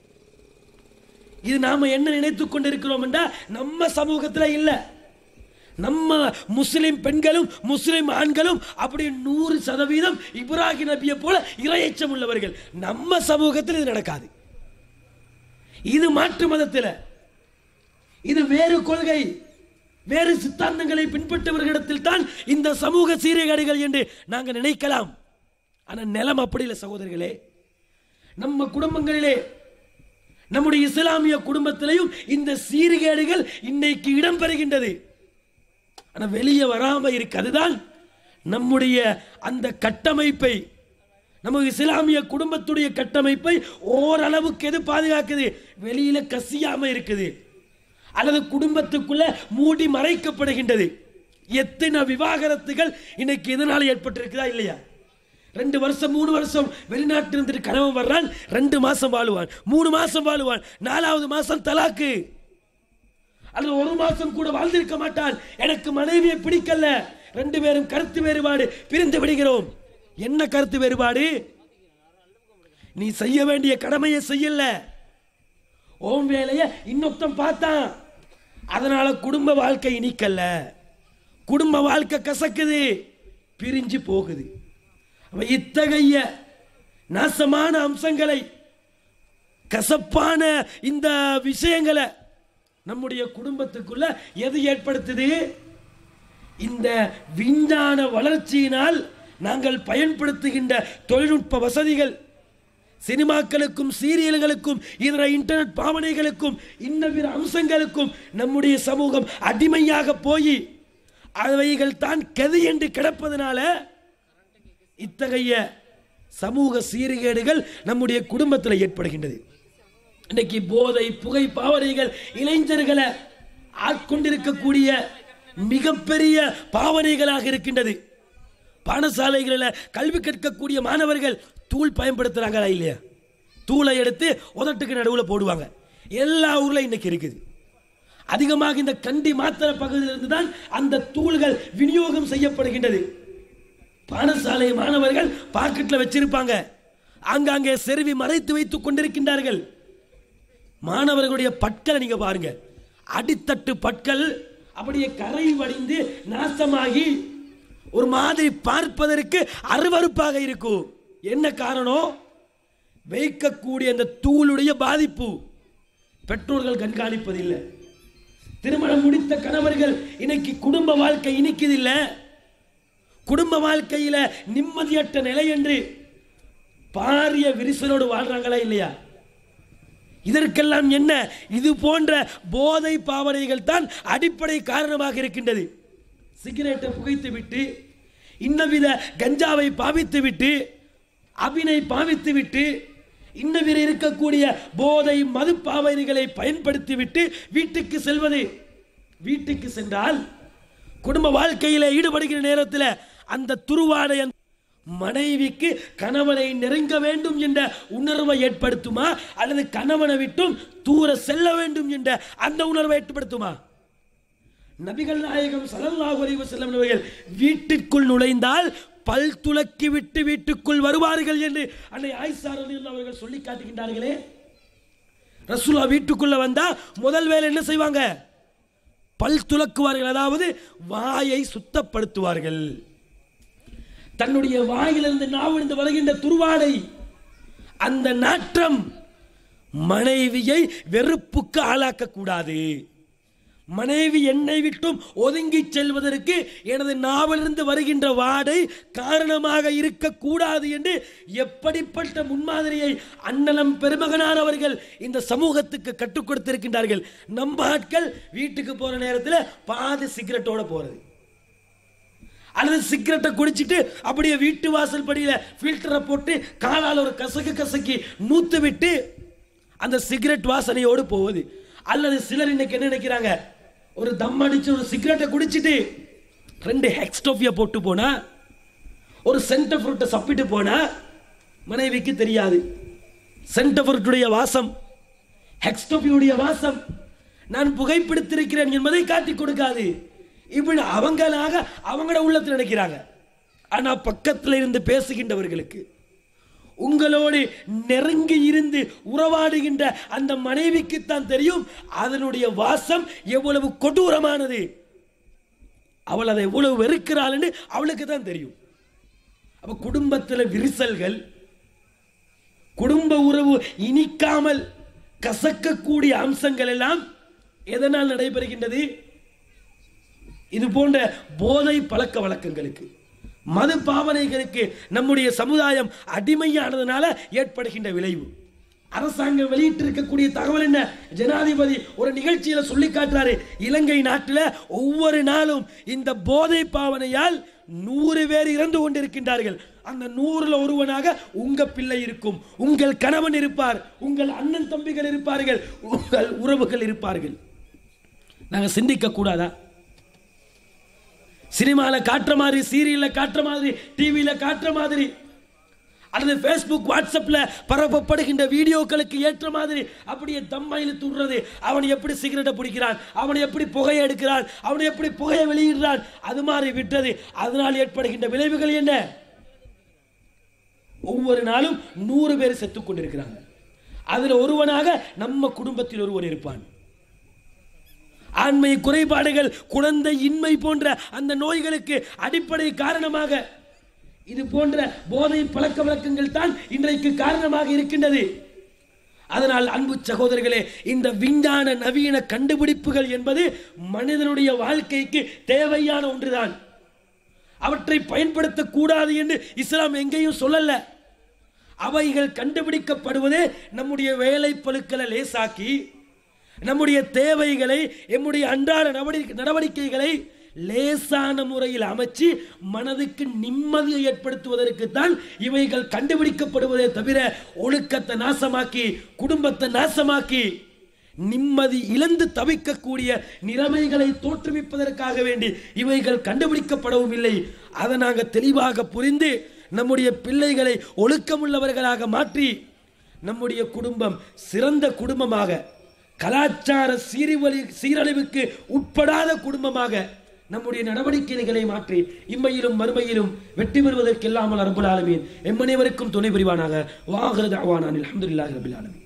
Speaker 3: இது நாம என்ன நினைத்துக் கொண்டிருக்கிறோம் என்றா நம்ம சமூகத்துல இல்ல நம்ம முஸ்லிம் பெண்களும் முஸ்லிம் ஆண்களும் அப்படி நூறு சதவீதம் இப்ராஹிம் நபியை போல இரையச்சம் உள்ளவர்கள் நம்ம சமூகத்தில் இது நடக்காது இது மாற்று மதத்தில் இது வேறு கொள்கை வேறு சித்தாந்தங்களை பின்பற்றவர்களிடத்தில் தான் இந்த சமூக சீர்கேடுகள் என்று நாங்கள் நினைக்கலாம் ஆனால் நிலம் அப்படி இல்லை சகோதரர்களே நம்ம குடும்பங்களிலே நம்முடைய இஸ்லாமிய குடும்பத்திலையும் இந்த சீர்கேடுகள் இன்னைக்கு இடம்பெறுகின்றது ஆனா வெளியே வராம இருக்கு அதுதான் நம்முடைய அந்த கட்டமைப்பை நம்ம இஸ்லாமிய குடும்பத்துடைய கட்டமைப்பை ஓரளவுக்கு எது பாதுகாக்குது வெளியில கசியாம இருக்குது அல்லது குடும்பத்துக்குள்ள மூடி மறைக்கப்படுகின்றது எத்தனை விவாகரத்துகள் இன்னைக்கு இதனால ஏற்பட்டிருக்குதா இல்லையா ரெண்டு வருஷம் மூணு வருஷம் வெளிநாட்டு இருந்துட்டு கணவன் வர்றான் ரெண்டு மாசம் வாழுவான் மூணு மாசம் வாழுவான் நாலாவது மாசம் தலாக்கு அல்லது ஒரு மாசம் கூட வாழ்ந்திருக்க மாட்டான் எனக்கு மனைவியை பிடிக்கல ரெண்டு பேரும் கருத்து வேறுபாடு பிரிந்து விடுகிறோம் என்ன கருத்து வேறுபாடு நீ செய்ய வேண்டிய கடமையை செய்யல ஓம் வேலைய இன்னொருத்தன் பார்த்தான் அதனால குடும்ப வாழ்க்கை இனிக்கல்ல குடும்ப வாழ்க்கை கசக்குது பிரிஞ்சு போகுது அப்ப இத்தகைய நாசமான அம்சங்களை கசப்பான இந்த விஷயங்களை நம்முடைய குடும்பத்துக்குள்ள எது ஏற்படுத்துது இந்த விஞ்ஞான வளர்ச்சியினால் நாங்கள் பயன்படுத்துகின்ற தொழில்நுட்ப வசதிகள் சினிமாக்களுக்கும் சீரியல்களுக்கும் இதர இன்டர்நெட் பாவனைகளுக்கும் இன்ன பிற அம்சங்களுக்கும் நம்முடைய சமூகம் அடிமையாக போய் அவைகள் தான் கதி என்று கிடப்பதனால இத்தகைய சமூக சீர்கேடுகள் நம்முடைய குடும்பத்தில் ஏற்படுகின்றது இன்னைக்கு போதை புகை பாவனைகள் இளைஞர்களை ஆட்கொண்டிருக்கக்கூடிய மிகப்பெரிய பாவனைகளாக இருக்கின்றது பாடசாலைகளில் கல்வி கற்கக்கூடிய மாணவர்கள் தூள் பயன்படுத்துறாங்களா இல்லையா தூளை எடுத்து உதட்டுக்கு நடுவில் போடுவாங்க எல்லா ஊர்ல இன்னைக்கு இருக்குது அதிகமாக இந்த கண்டி மாத்திர பகுதியிலிருந்து தான் அந்த தூள்கள் விநியோகம் செய்யப்படுகின்றது பாடசாலை மாணவர்கள் பாக்கெட்ல வச்சிருப்பாங்க ஆங்காங்கே செருவி மறைத்து வைத்துக் கொண்டிருக்கின்றார்கள் மாணவர்களுடைய பற்களை நீங்க பாருங்க அடித்தட்டு பற்கள் அப்படியே கரை வடிந்து நாசமாகி ஒரு மாதிரி பார்ப்பதற்கு அருவருப்பாக இருக்கும் என்ன காரணம் வைக்கக்கூடிய அந்த தூளுடைய பாதிப்பு பெற்றோர்கள் கண்காணிப்பதில்லை திருமணம் முடித்த கணவர்கள் இன்னைக்கு குடும்ப வாழ்க்கை இனிக்குதில்ல குடும்ப வாழ்க்கையில நிம்மதியற்ற நிலை என்று பாரிய விரிசலோடு வாழ்றாங்களா இல்லையா இதற்கெல்லாம் என்ன இது போன்ற போதை பாவனைகள் தான் அடிப்படை காரணமாக இருக்கின்றது சிகரெட்டை புகைத்து விட்டு இன்னவித கஞ்சாவை பாவித்து விட்டு அபினை பாவித்து விட்டு இன்னவித இருக்கக்கூடிய போதை மது பாவனைகளை பயன்படுத்தி விட்டு வீட்டுக்கு செல்வது வீட்டுக்கு சென்றால் குடும்ப வாழ்க்கையில ஈடுபடுகிற நேரத்தில் அந்த துருவாடை அந்த மனைவிக்கு கணவனை நெருங்க வேண்டும் என்ற உணர்வை ஏற்படுத்துமா அல்லது கணவனை விட்டும் தூர செல்ல வேண்டும் என்ற அந்த உணர்வை ஏற்படுத்துமா நபிகள் நாயகம் ஸல்லல்லாஹு அலைஹி வஸல்லம் அவர்கள் வீட்டிற்குள் நுழைந்தால் பல் துலக்கி விட்டு வீட்டுக்குள் வருவார்கள் என்று அன்னை ஆயிஷா ரலியல்லாஹு அவர்கள் சொல்லி காட்டுகின்றார்களே ரசூலா வீட்டுக்குள்ள வந்தா முதல் வேலை என்ன செய்வாங்க பல் துலக்குவார்கள் அதாவது வாயை சுத்தப்படுத்துவார்கள் தன்னுடைய வாயிலிருந்து நாவிலிருந்து வருகின்ற துருவாடை அந்த நாற்றம் மனைவியை வெறுப்புக்கு ஆளாக்கக்கூடாது மனைவி என்னை விட்டும் ஒதுங்கி செல்வதற்கு எனது நாவிலிருந்து வருகின்ற வாடை காரணமாக இருக்கக்கூடாது என்று எப்படிப்பட்ட முன்மாதிரியை அண்ணலம் பெருமகனார் அவர்கள் இந்த சமூகத்துக்கு கற்றுக் கொடுத்திருக்கின்றார்கள் நம்ம ஆட்கள் வீட்டுக்கு போற நேரத்தில் பாதி சிகரெட்டோட போறது அல்லது சிகரெட்டை குடிச்சிட்டு அப்படியே வீட்டு வாசல் படியில் ஃபில்டரை போட்டு காலால் ஒரு கசக்கு கசக்கி நூத்து விட்டு அந்த சிகரெட் வாசனையோடு போகுது அல்லது சிலர் இன்னைக்கு என்ன நினைக்கிறாங்க ஒரு தம் அடிச்சு ஒரு சிகரெட்டை குடிச்சிட்டு ரெண்டு ஹெக்ஸ்டோஃபியா போட்டு போனா ஒரு சென்டர் ஃப்ரூட்டை சப்பிட்டு போனா மனைவிக்கு தெரியாது சென்டர் ஃப்ரூட்டுடைய வாசம் ஹெக்ஸ்டோஃபியுடைய வாசம் நான் புகைப்பிடித்திருக்கிறேன் என்பதை காட்டிக் கொடுக்காது இப்படி அவங்களாக அவங்களோட உள்ளத்தில் நினைக்கிறாங்க ஆனா பக்கத்தில் இருந்து பேசுகின்றவர்களுக்கு உங்களோடு நெருங்கி இருந்து உறவாடுகின்ற அந்த மனைவிக்குத்தான் தெரியும் அதனுடைய வாசம் எவ்வளவு கொடூரமானது அவள் அதை எவ்வளவு வெறுக்கிறாள் என்று அவளுக்கு தான் தெரியும் அப்ப குடும்பத்தில் விரிசல்கள் குடும்ப உறவு இனிக்காமல் கசக்கக்கூடிய அம்சங்கள் எல்லாம் எதனால் நடைபெறுகின்றது இது போன்ற போதை பழக்க வழக்கங்களுக்கு மது பாவனைகளுக்கு நம்முடைய சமுதாயம் அடிமையானதுனால ஏற்படுகின்ற விளைவு அரசாங்கம் வெளியிட்டிருக்கக்கூடிய தகவல் என்ன ஜனாதிபதி ஒரு நிகழ்ச்சியில சொல்லி காட்டுறாரு இலங்கை நாட்டில் ஒவ்வொரு நாளும் இந்த போதை பாவனையால் நூறு பேர் இறந்து கொண்டிருக்கின்றார்கள் அந்த நூறுல ஒருவனாக உங்க பிள்ளை இருக்கும் உங்கள் கணவன் இருப்பார் உங்கள் அண்ணன் தம்பிகள் இருப்பார்கள் உங்கள் உறவுகள் இருப்பார்கள் நாங்க சிந்திக்க கூடாதா சினிமாவில் காட்டுற மாதிரி சீரியலில் காட்டுற மாதிரி டிவியில் காட்டுற மாதிரி அல்லது ஃபேஸ்புக் வாட்ஸ்அப்பில் பரப்பப்படுகின்ற வீடியோக்களுக்கு ஏற்ற மாதிரி அப்படியே தம்மா இழுத்து விடுறது அவன் எப்படி சிகரெட்டை பிடிக்கிறான் அவன் எப்படி புகையை எடுக்கிறான் அவன் எப்படி புகையை வெளியிடுறான் அது மாதிரி விட்டது அதனால் ஏற்படுகின்ற விளைவுகள் என்ன ஒவ்வொரு நாளும் நூறு பேர் செத்துக் கொண்டிருக்கிறாங்க அதில் ஒருவனாக நம்ம குடும்பத்தில் ஒருவன் இருப்பான் ஆண்மை குறைபாடுகள் குழந்தை இன்மை போன்ற அந்த நோய்களுக்கு அடிப்படை காரணமாக இது போன்ற போதை பழக்க வழக்கங்கள் தான் இன்றைக்கு காரணமாக இருக்கின்றது அதனால் அன்பு சகோதரர்களே இந்த விஞ்ஞான நவீன கண்டுபிடிப்புகள் என்பது மனிதனுடைய வாழ்க்கைக்கு தேவையான ஒன்றுதான் அவற்றை பயன்படுத்தக்கூடாது என்று இஸ்லாம் எங்கேயும் சொல்லல அவைகள் கண்டுபிடிக்கப்படுவதே நம்முடைய வேலை பழுக்களை லேசாக்கி நம்முடைய தேவைகளை எம்முடைய அன்றாட நடவடிக்கை நடவடிக்கைகளை லேசான முறையில் அமைச்சு மனதுக்கு நிம்மதியை ஏற்படுத்துவதற்கு தான் இவைகள் கண்டுபிடிக்கப்படுவதே தவிர ஒழுக்கத்தை நாசமாக்கி குடும்பத்தை நாசமாக்கி நிம்மதி இழந்து தவிக்கக்கூடிய நிலைமைகளை தோற்றுவிப்பதற்காக வேண்டி இவைகள் கண்டுபிடிக்கப்படவும் இல்லை அதை நாங்கள் தெளிவாக புரிந்து நம்முடைய பிள்ளைகளை ஒழுக்கமுள்ளவர்களாக மாற்றி நம்முடைய குடும்பம் சிறந்த குடும்பமாக கலாச்சார சீர்வழி சீரழிவுக்கு உட்படாத குடும்பமாக நம்முடைய நடவடிக்கைகளை மாற்றி இம்மையிலும் மறுமையிலும் வெற்றி பெறுவதற்கு இல்லாமல் அரபுல் ஆலமீன் எம்மனைவருக்கும் துணை புரிவானாக வாகரது அவானான் அலமதுல்லாஹி ரபில் ஆலமீன்